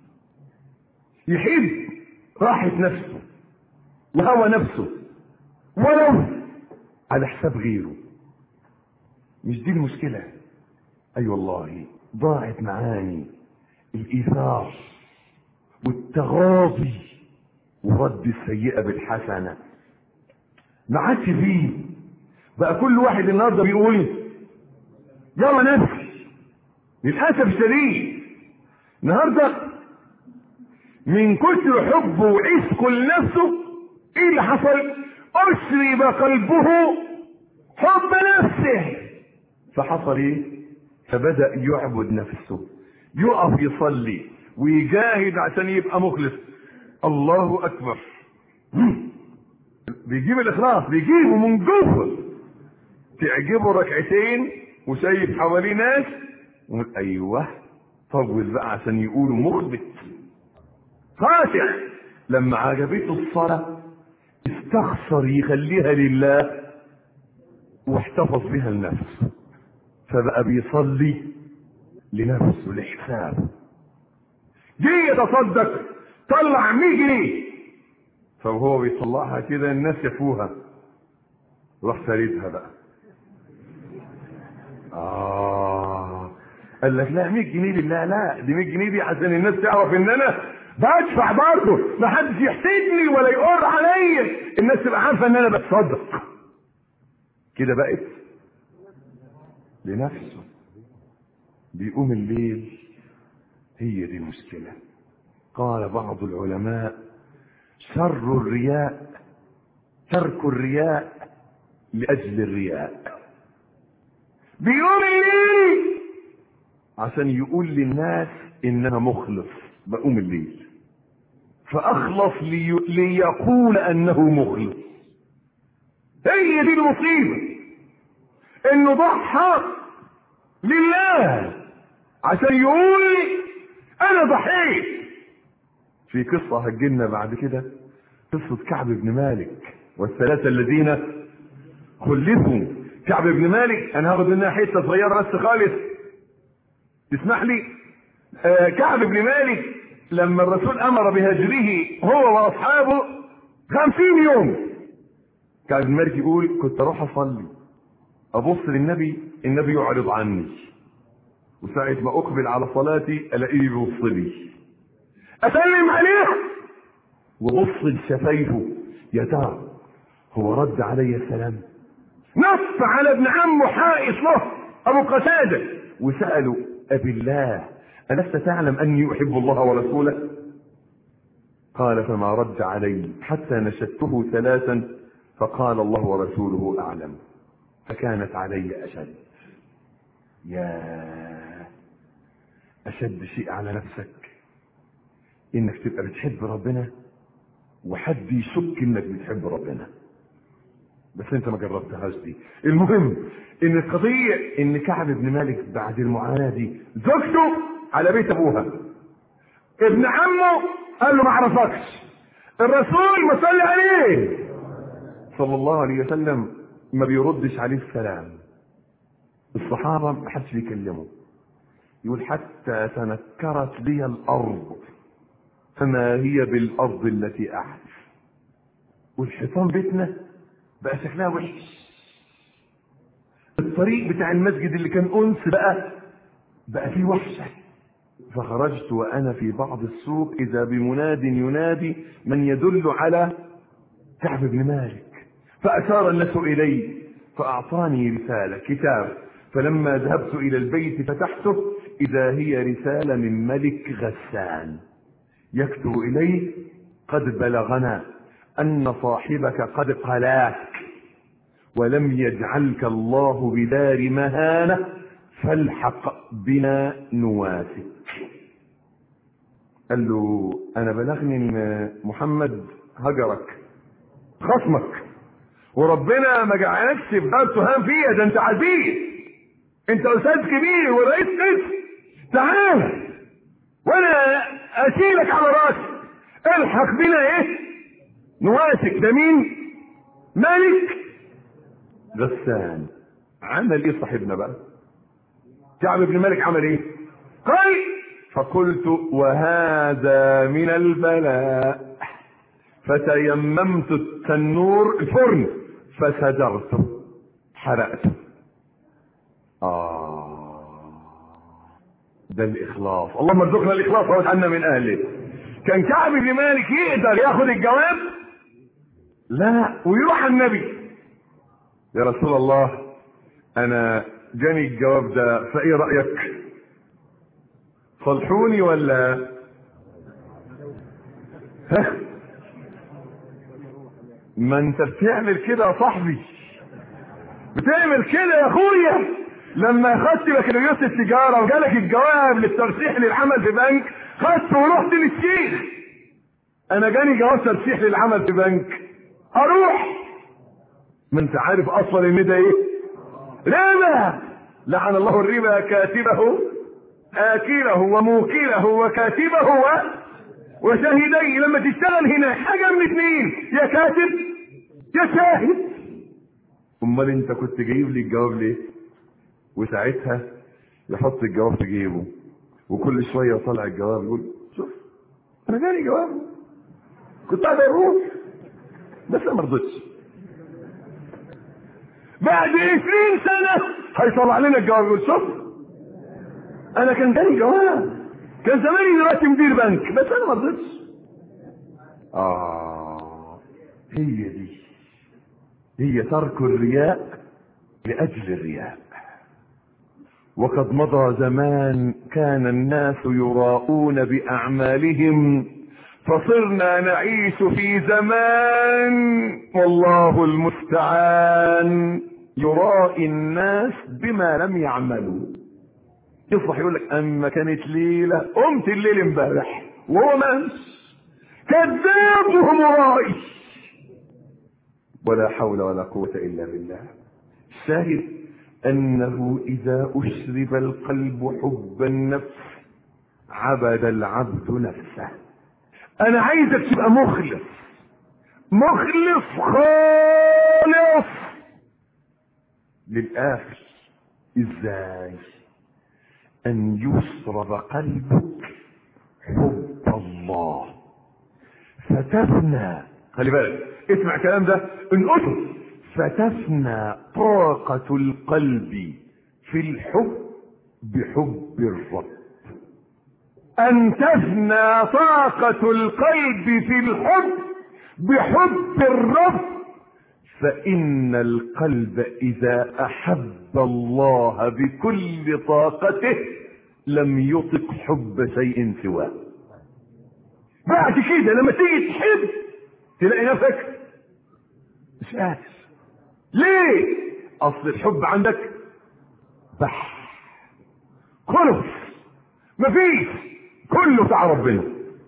[SPEAKER 1] يحب راحة نفسه وهوى نفسه ولو على حساب غيره مش دي المشكلة اي أيوة والله ضاعت معاني الايثار والتغاضي ورد السيئة بالحسنة ما عادش فيه بقى كل واحد النهارده بيقول يلا نفسي للاسف الشديد النهارده من كثر حبه وعشقه لنفسه ايه اللي حصل؟ اشرب قلبه حب نفسه فحصل ايه؟ فبدأ يعبد نفسه يقف يصلي ويجاهد عشان يبقى مخلص الله اكبر بيجيب الاخلاص بيجيبه من جوه تعجبه ركعتين وشايف حواليه ناس يقول ايوه طول بقى عشان يقولوا مخبت خاشع لما عجبته الصلاة استخسر يخليها لله واحتفظ بها لنفسه فبقى بيصلي لنفسه لحسابه جه يتصدق طلع 100 جنيه فهو بيطلعها كده الناس يفوها راح ساردها بقى آه قال لك لا 100 جنيه لله لا دي 100 جنيه دي عشان الناس تعرف ان انا بدفع برضه ما حدش يحسدني ولا يقر عليا الناس تبقى عارفه ان انا بتصدق كده بقت لنفسه بيقوم الليل هي دي المشكله قال بعض العلماء شر الرياء ترك الرياء لاجل الرياء بيقوم الليل عشان يقول للناس ان انا مخلص بقوم الليل فاخلص لي... ليقول انه مخلص هي دي المصيبه انه ضحى لله عشان يقول انا ضحيت في قصة هتجيلنا بعد كده قصة كعب بن مالك والثلاثة الذين خلفوا كعب بن مالك انا هاخد منها حتة صغيرة بس خالص تسمح لي آه كعب بن مالك لما الرسول امر بهجره هو واصحابه خمسين يوم كعب بن مالك يقول كنت اروح اصلي ابص للنبي النبي يعرض عني وساعة ما اقبل على صلاتي الاقيه بيبص لي اسلم عليه وبص لشفايفه يا ترى هو رد علي السلام نص على ابن عمه حائط له ابو قتاده وساله ابي الله الست تعلم اني احب الله ورسوله قال فما رد علي حتى نشدته ثلاثا فقال الله ورسوله اعلم فكانت علي اشد يا اشد شيء على نفسك انك تبقى بتحب ربنا وحد يشك انك بتحب ربنا بس انت ما جربتهاش دي المهم ان القضية ان كعب بن مالك بعد المعاناة دي زوجته على بيت ابوها ابن عمه قال له ما اعرفكش الرسول ما صلي عليه صلى الله عليه وسلم ما بيردش عليه السلام الصحابة ما حدش بيكلمه يقول حتى تنكرت لي الارض فما هي بالارض التي احدث والحيطان بيتنا بقى شكلها وحش الطريق بتاع المسجد اللي كان انس بقى بقى فيه وحشه فخرجت وانا في بعض السوق اذا بمناد ينادي من يدل على كعب بن مالك فاشار الناس الي فاعطاني رساله كتاب فلما ذهبت الى البيت فتحته اذا هي رساله من ملك غسان يكتب اليه قد بلغنا ان صاحبك قد قلاك ولم يجعلك الله بدار مهانه فالحق بنا نواسك قال له انا بلغني ان محمد هجرك خصمك وربنا ما جعلكش في دار تهان فيها ده انت عزيز انت استاذ كبير ورئيس قسم تعال وانا اشيلك على راسي الحق بنا ايه نواسك ده مين ملك غسان عمل ايه صاحبنا بقى كعب بن مالك عمل ايه قال فقلت وهذا من البلاء فتيممت التنور الفرن فسدرته حرقته آه ده الإخلاص اللهم ارزقنا الإخلاص واجعلنا من أهله كان كعب بن مالك يقدر ياخد الجواب لا ويروح النبي يا رسول الله أنا جاني الجواب ده فإيه رأيك صلحوني ولا ها ما انت بتعمل كده يا صاحبي بتعمل كده يا اخويا لما اخدت بكالوريوس التجاره وجالك الجواب للترشيح للعمل في بنك خدته ورحت للشيخ انا جاني جواب ترشيح للعمل في بنك اروح ما انت عارف اصلا ان ده ايه ربا لعن الله الربا كاتبه آكله وموكله وكاتبه و... وشاهديه لما تشتغل هنا حاجة من اثنين يا كاتب يا شاهد امال انت كنت جايب لي الجواب ليه وساعتها يحط الجواب في جيبه وكل شوية يطلع الجواب يقول شوف انا جالي جواب كنت قاعد اروح بس انا ما رضيتش بعد 20 سنة هيطلع لنا الجواب يقول شوف انا كان جالي جواب كان زماني دلوقتي مدير بنك بس انا ما رضيتش اه هي دي هي ترك الرياء لاجل الرياء وقد مضى زمان كان الناس يراءون باعمالهم فصرنا نعيش في زمان والله المستعان يرائي الناس بما لم يعملوا يصبح يقول لك اما كانت ليله قمت الليل امبارح وهو ما قامش كذاب وهو مرائي ولا حول ولا قوه الا بالله الشاهد انه اذا اشرب القلب حب النفس عبد العبد نفسه انا عايزك تبقى مخلص مخلص خالص للاخر ازاي ان يصرف قلبك حب الله فتفنى خلي بالك اسمع الكلام ده انقصه فتفنى طاقة القلب في الحب بحب الرب ان تفنى طاقة القلب في الحب بحب الرب فان القلب اذا احب الله بكل طاقته لم يطق حب شيء سواه بعد كده لما تيجي تحب تلاقي نفسك مش قادر ليه اصل الحب عندك بح خلص مفيش كله بتاع ربنا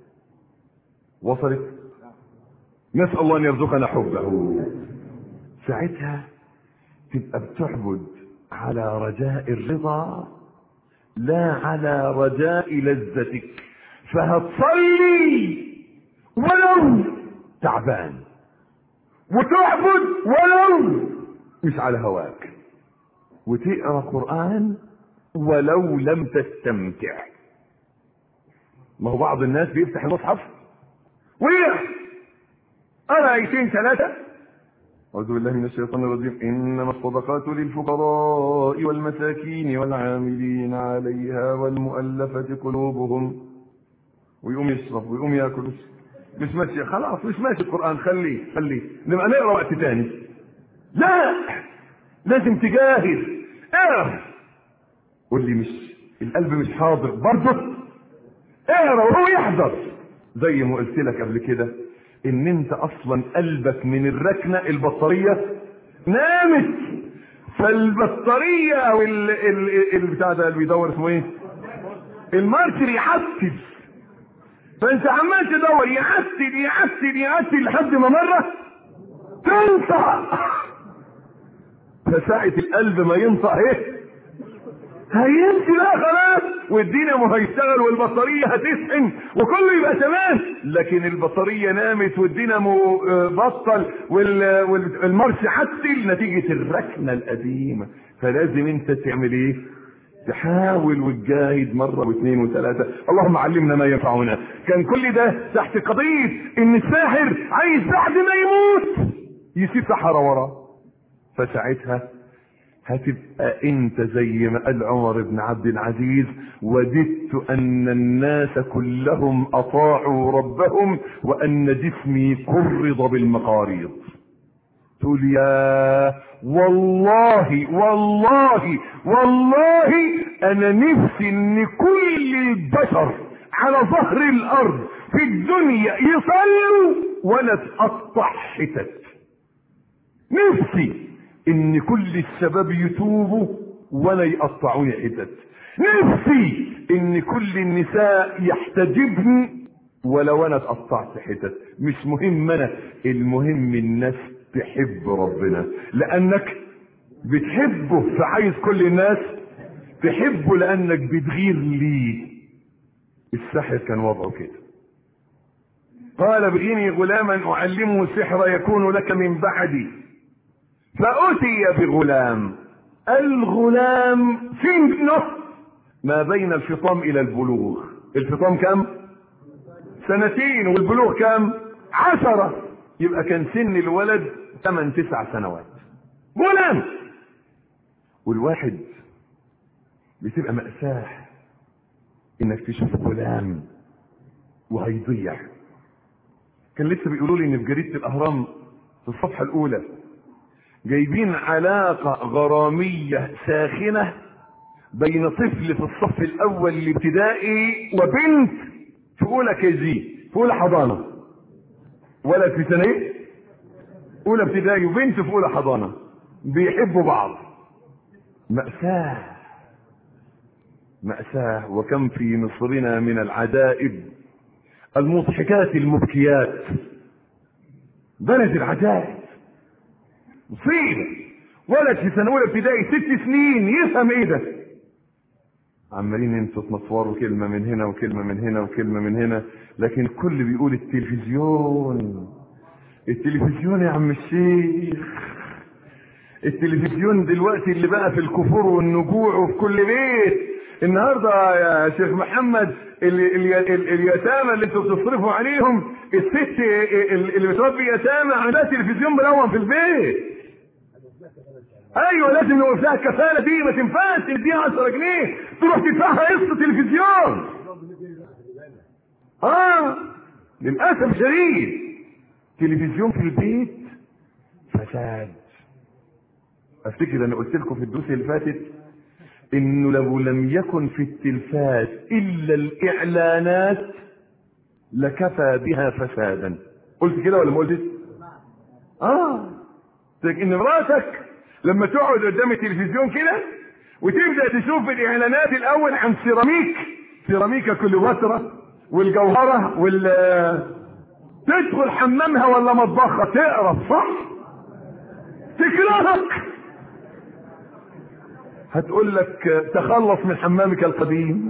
[SPEAKER 1] وصلت نسأل الله ان يرزقنا حبه ساعتها تبقى بتعبد على رجاء الرضا لا على رجاء لذتك فهتصلي ولو تعبان وتعبد ولو مش على هواك وتقرا قران ولو لم تستمتع ما هو بعض الناس بيفتح المصحف ويقرا انا ايتين ثلاثه أعوذ بالله من الشيطان الرجيم إنما الصدقات للفقراء والمساكين والعاملين عليها والمؤلفة قلوبهم ويقوم يشرب ويقوم ياكل مش ماشي خلاص مش ماشي القرآن خليه خليه نبقى نقرا وقت تاني لا لازم تجاهد اقرا قول لي مش القلب مش حاضر برضه اقرا وهو يحضر زي ما قلت لك قبل كده ان انت اصلا قلبك من الركنه البطاريه نامت فالبطاريه او ال ال البتاع ده اللي بيدور اسمه ايه؟ المارتر يعتل فانت عمال تدور يعتل يعتل يعتل لحد ما مره تنطق فساعة القلب ما ينطق ايه؟ هيمشي بقى خلاص والدينامو هيشتغل والبطارية هتسخن وكله يبقى تمام لكن البطارية نامت والدينامو بطل والمارش عتل نتيجة الركنة القديمة فلازم انت تعمل ايه تحاول وتجاهد مرة واثنين وثلاثة اللهم علمنا ما ينفعنا كان كل ده تحت قضية ان الساحر عايز بعد ما يموت يسيب سحرة وراه فساعتها هتبقى انت زي ما قال عمر بن عبد العزيز وددت ان الناس كلهم اطاعوا ربهم وان جسمي قرض بالمقاريض تقول يا والله والله والله انا نفسي ان كل البشر على ظهر الارض في الدنيا يصلوا وانا اتقطع حتت نفسي ان كل الشباب يتوبوا ولا يقطعوني حتت نفسي ان كل النساء يحتجبن ولو انا اتقطعت حتت مش مهم انا المهم الناس تحب ربنا لانك بتحبه فعايز كل الناس تحبه لانك بتغير ليه السحر كان وضعه كده قال ابغيني غلاما اعلمه السحر يكون لك من بعدي فأتي بغلام الغلام سنه ما بين الفطام إلى البلوغ الفطام كم سنتين والبلوغ كم عشرة يبقى كان سن الولد ثمان تسع سنوات غلام والواحد بتبقى مأساة انك تشوف غلام وهيضيع كان لسه بيقولوا لي ان في جريدة الاهرام في الصفحة الاولى جايبين علاقة غرامية ساخنة بين طفل في الصف الأول الابتدائي وبنت في أولى كي جي في أولى حضانة ولد في سنة إيه؟ أولى ابتدائي وبنت في أولى حضانة بيحبوا بعض مأساة مأساة وكم في مصرنا من العجائب المضحكات المبكيات بلد العجائب مصيبة ولد في سنة أولى ابتدائي ست سنين يفهم إيه ده؟ عمالين انتوا تنصوروا كلمة من هنا وكلمة من هنا وكلمة من هنا لكن الكل بيقول التلفزيون التلفزيون يا عم الشيخ التلفزيون دلوقتي اللي بقى في الكفور والنجوع وفي كل بيت النهارده يا شيخ محمد ال- ال- ال- اليتامى اللي انتوا بتصرفوا عليهم الست اللي بتربي يتامى عندها تلفزيون ملون في البيت ايوه لازم نوقف لها الكفاله دي ما تنفعش تديها 10 جنيه تروح تدفعها قسط تلفزيون اه للاسف شديد تلفزيون في البيت فساد افتكر انا قلت لكم في الدروس اللي فاتت انه لو لم يكن في التلفاز الا الاعلانات لكفى بها فسادا قلت كده ولا ما قلتش اه ان مراتك لما تقعد قدام التلفزيون كده وتبدا تشوف الاعلانات الاول عن سيراميك سيراميكا كليوباترا والجوهره وال تدخل حمامها ولا مطبخها تقرف صح تكرهك هتقول لك تخلص من حمامك القديم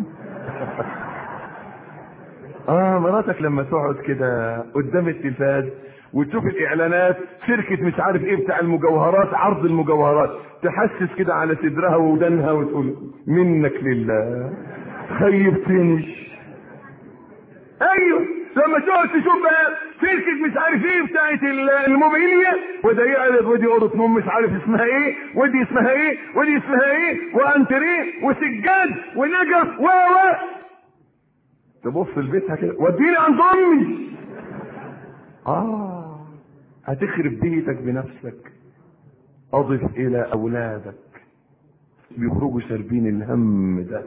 [SPEAKER 1] اه مراتك لما تقعد كده قدام التلفاز وتشوف الاعلانات شركة مش عارف ايه بتاع المجوهرات عرض المجوهرات تحسس كده على صدرها ودانها وتقول منك لله خيبتني ايوه لما تقعد تشوف بقى شركة مش عارف ايه بتاعت الموبيليا وده يعرض ودي اوضه نوم مش عارف اسمها ايه ودي اسمها ايه ودي اسمها ايه وانتريه وسجاد ونجف و و تبص لبيتها كده وديني عند امي اه هتخرب بيتك بنفسك اضف الى اولادك بيخرجوا شاربين الهم ده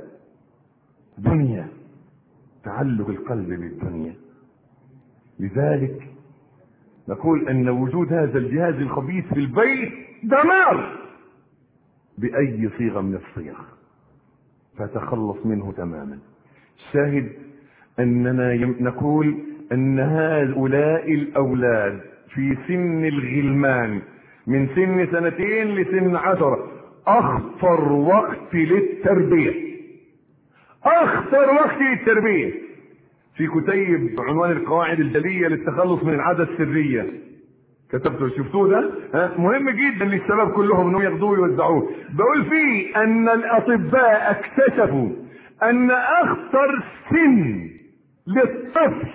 [SPEAKER 1] دنيا تعلق القلب بالدنيا لذلك نقول ان وجود هذا الجهاز الخبيث في البيت دمار باي صيغه من الصيغ فتخلص منه تماما الشاهد اننا نقول ان هؤلاء الاولاد في سن الغلمان من سن سنتين لسن عشرة اخطر وقت للتربيه اخطر وقت للتربيه في كتيب عنوان القواعد الجليه للتخلص من العاده السريه كتبته شفتوه ده ها؟ مهم جدا للشباب كلهم انهم ياخدوه ويوزعوه بقول فيه ان الاطباء اكتشفوا ان اخطر سن للطفل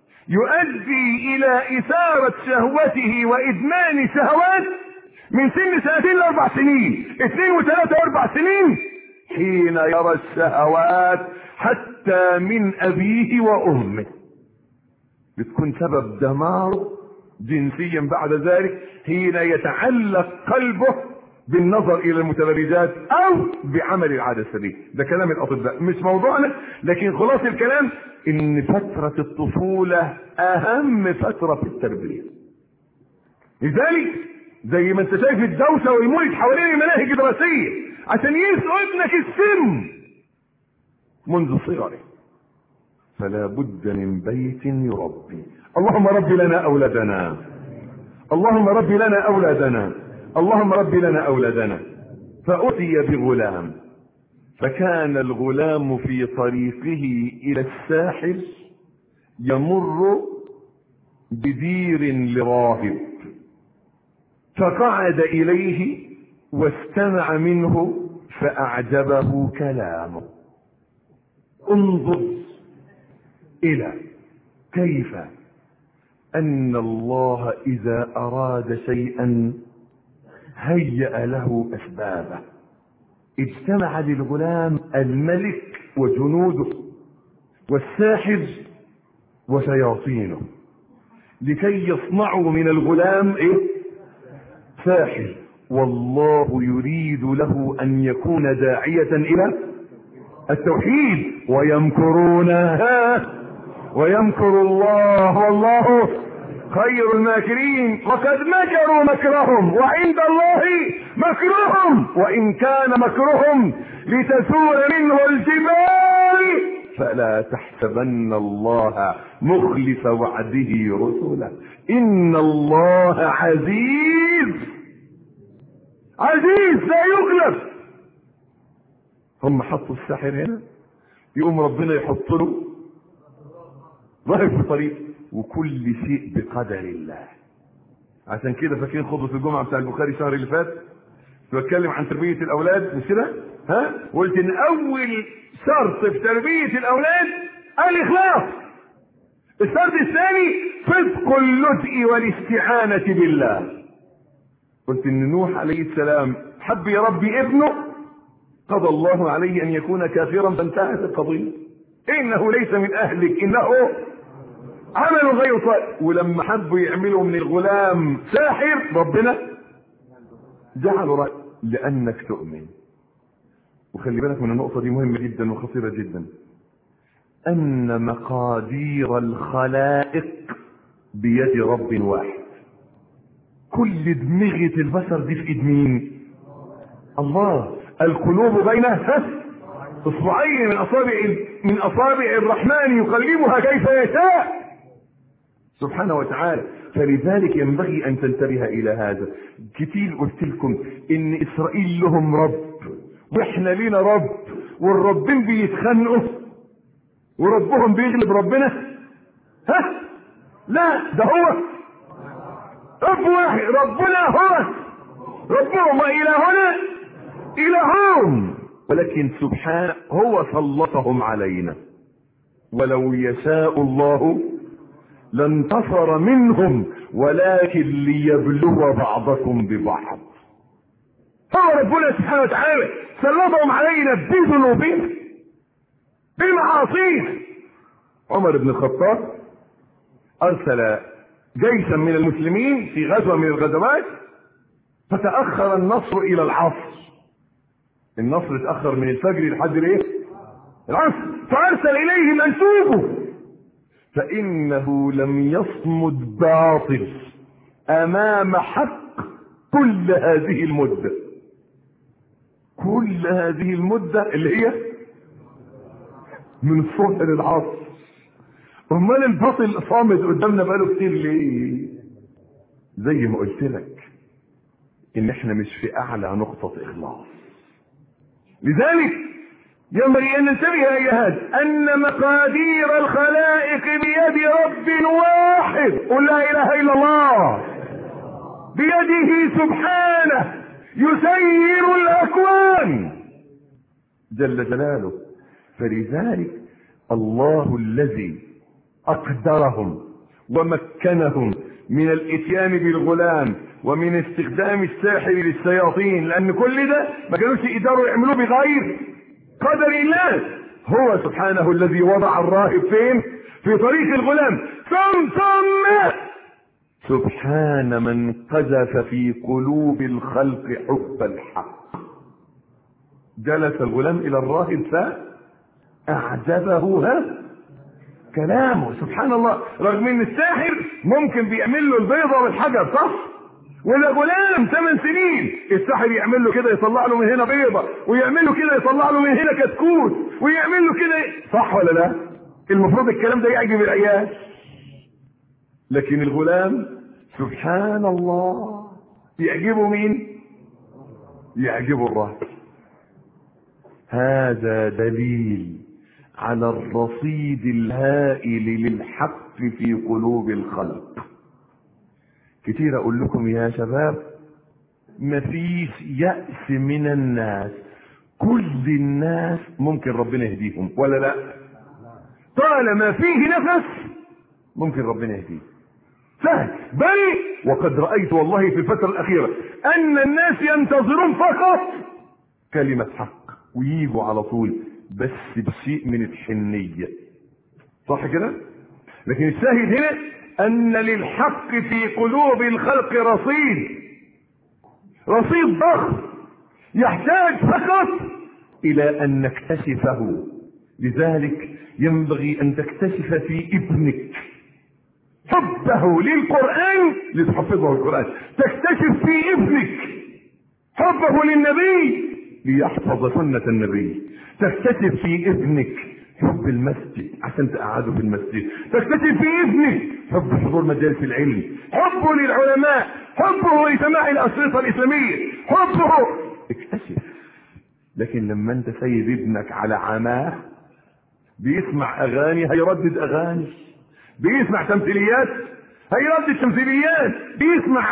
[SPEAKER 1] يؤدي الى اثارة شهوته وادمان شهوات من سن سنتين لاربع سنين اثنين وثلاثة واربع سنين حين يرى الشهوات حتى من ابيه وامه بتكون سبب دماره جنسيا بعد ذلك حين يتعلق قلبه بالنظر الى المتبرجات او بعمل العاده السريه ده كلام الاطباء مش موضوعنا لكن خلاص الكلام ان فتره الطفوله اهم فتره في التربيه لذلك زي ما انت شايف الدوشه والمولد حوالين المناهج الدراسيه عشان يسقوا ابنك السن منذ صغره فلا بد من بيت يربي اللهم رب لنا اولادنا اللهم رب لنا اولادنا اللهم رب لنا اولادنا فاتي بغلام فكان الغلام في طريقه الى الساحل يمر بدير لراهب فقعد اليه واستمع منه فاعجبه كلامه انظر الى كيف ان الله اذا اراد شيئا هيأ له اسبابه اجتمع للغلام الملك وجنوده والساحر وشياطينه لكي يصنعوا من الغلام ايه ساحر والله يريد له ان يكون داعية الى التوحيد ويمكرونها ويمكر الله والله خير الماكرين وقد مكروا مكرهم وعند الله مكرهم وان كان مكرهم لتزول منه الجبال فلا تحسبن الله مخلف وعده رسله ان الله عزيز عزيز لا يغلب هم حطوا الساحر هنا يقوم ربنا يحط له ظاهر في الطريق وكل شيء بقدر الله عشان كده فاكرين خطبه الجمعه بتاع البخاري الشهر اللي فات بتكلم عن تربية الأولاد مش كده؟ ها؟ قلت إن أول شرط في تربية الأولاد الإخلاص. الشرط الثاني صدق اللجء والاستعانة بالله. قلت إن نوح عليه السلام حب يربي ابنه قضى الله عليه أن يكون كافرا فانتهت القضية. إنه ليس من أهلك إنه عمل غير صالح ولما حبوا يعملوا من الغلام ساحر ربنا جعلوا رأي لأنك تؤمن وخلي بالك من النقطة دي مهمة جدا وخطيرة جدا أن مقادير الخلائق بيد رب واحد كل دماغة البشر دي في ايد مين؟ الله القلوب بين اصبعين من اصابع من اصابع الرحمن يقلبها كيف يشاء سبحانه وتعالى فلذلك ينبغي ان تنتبه الى هذا كتير قلت لكم ان اسرائيل لهم رب واحنا لينا رب والربين بيتخانقوا وربهم بيغلب ربنا ها لا ده هو رب واحد ربنا هو ربهم والهنا الههم ولكن سبحانه هو سلطهم علينا ولو يشاء الله لانتصر منهم ولكن ليبلو بعضكم ببعض هو ربنا سبحانه وتعالى سلطهم علينا بذنوبنا بمعاصينا عمر بن الخطاب ارسل جيشا من المسلمين في غزوه من الغزوات فتاخر النصر الى العصر النصر اتاخر من الفجر لحد الايه العصر فارسل اليه منسوبه فانه لم يصمد باطل امام حق كل هذه المده كل هذه المده اللي هي من الصبح للعصر امال الباطل صامد قدامنا بقاله كتير ليه زي ما قلت لك ان احنا مش في اعلى نقطه اخلاص لذلك ينبغي ان ننتبه الى هذا ان مقادير الخلائق بيد رب واحد قل لا اله الا الله بيده سبحانه يسير الاكوان جل جلاله فلذلك الله الذي اقدرهم ومكنهم من الاتيان بالغلام ومن استخدام الساحر للشياطين لان كل ده ما كانوش يقدروا يعملوه بغير قدر الله هو سبحانه الذي وضع الراهب فين في طريق الغلام ثم ثم سبحان من قذف في قلوب الخلق حب الحق جلس الغلام الى الراهب فاعجبه ها كلامه سبحان الله رغم ان الساحر ممكن بيعمل له البيضة والحجر صح ولا غلام ثمان سنين الساحر يعمل له كده يطلع له من هنا بيضة ويعمل له كده يطلع له من هنا كتكوت ويعمل له كده صح ولا لا المفروض الكلام ده يعجب العيال لكن الغلام سبحان الله يعجبه مين يعجبه الراهب هذا دليل على الرصيد الهائل للحق في قلوب الخلق كتير اقول لكم يا شباب مفيش يأس من الناس كل الناس ممكن ربنا يهديهم ولا لا طالما فيه نفس ممكن ربنا يهديه سهل بل وقد رأيت والله في الفترة الأخيرة أن الناس ينتظرون فقط كلمة حق ويجوا على طول بس بشيء من الحنية صح كده لكن الشاهد هنا ان للحق في قلوب الخلق رصيد رصيد ضخم يحتاج فقط الى ان نكتشفه لذلك ينبغي ان تكتشف في ابنك حبه للقرآن لتحفظه القرآن تكتشف في ابنك حبه للنبي ليحفظ سنة النبي تكتشف في ابنك حب المسجد عشان تقعده في المسجد تكتشف في ابنك حب حضور مجالس العلم حبه للعلماء حبه لسماع الأشرطة الإسلامية حبه اكتشف لكن لما انت سيب ابنك على عماه بيسمع اغاني هيردد اغاني بيسمع تمثيليات هيردد تمثيليات بيسمع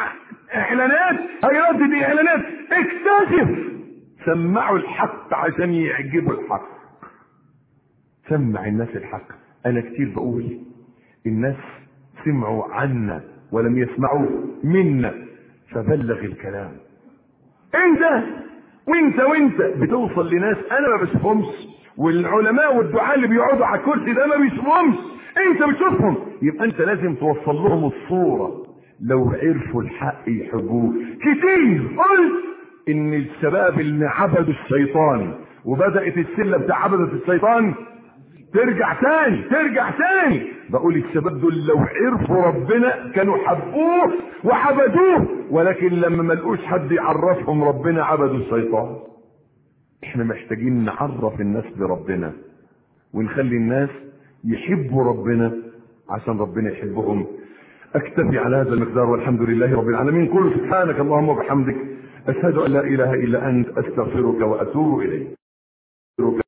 [SPEAKER 2] اعلانات هيردد اعلانات اكتشف سمعوا الحق عشان يعجبوا الحق سمع الناس الحق انا كتير بقول الناس سمعوا عنا ولم يسمعوا منا فبلغ الكلام انت وانت وانت بتوصل لناس انا ما بشوفهمش والعلماء والدعاء اللي بيقعدوا على الكرسي ده ما بيشوفهمش انت بتشوفهم يبقى انت لازم توصل لهم الصورة لو عرفوا الحق يحبوه كتير قلت ان الشباب اللي عبدوا الشيطان وبدأت السلة بتاع عبدة الشيطان ترجع تاني ترجع تاني بقول الشباب دول لو عرفوا ربنا كانوا حبوه وعبدوه ولكن لما ما لقوش حد يعرفهم ربنا عبدوا الشيطان احنا محتاجين نعرف الناس بربنا ونخلي الناس يحبوا ربنا عشان ربنا يحبهم اكتفي على هذا المقدار والحمد لله رب العالمين قل سبحانك اللهم وبحمدك اشهد ان لا اله الا انت استغفرك واتوب اليك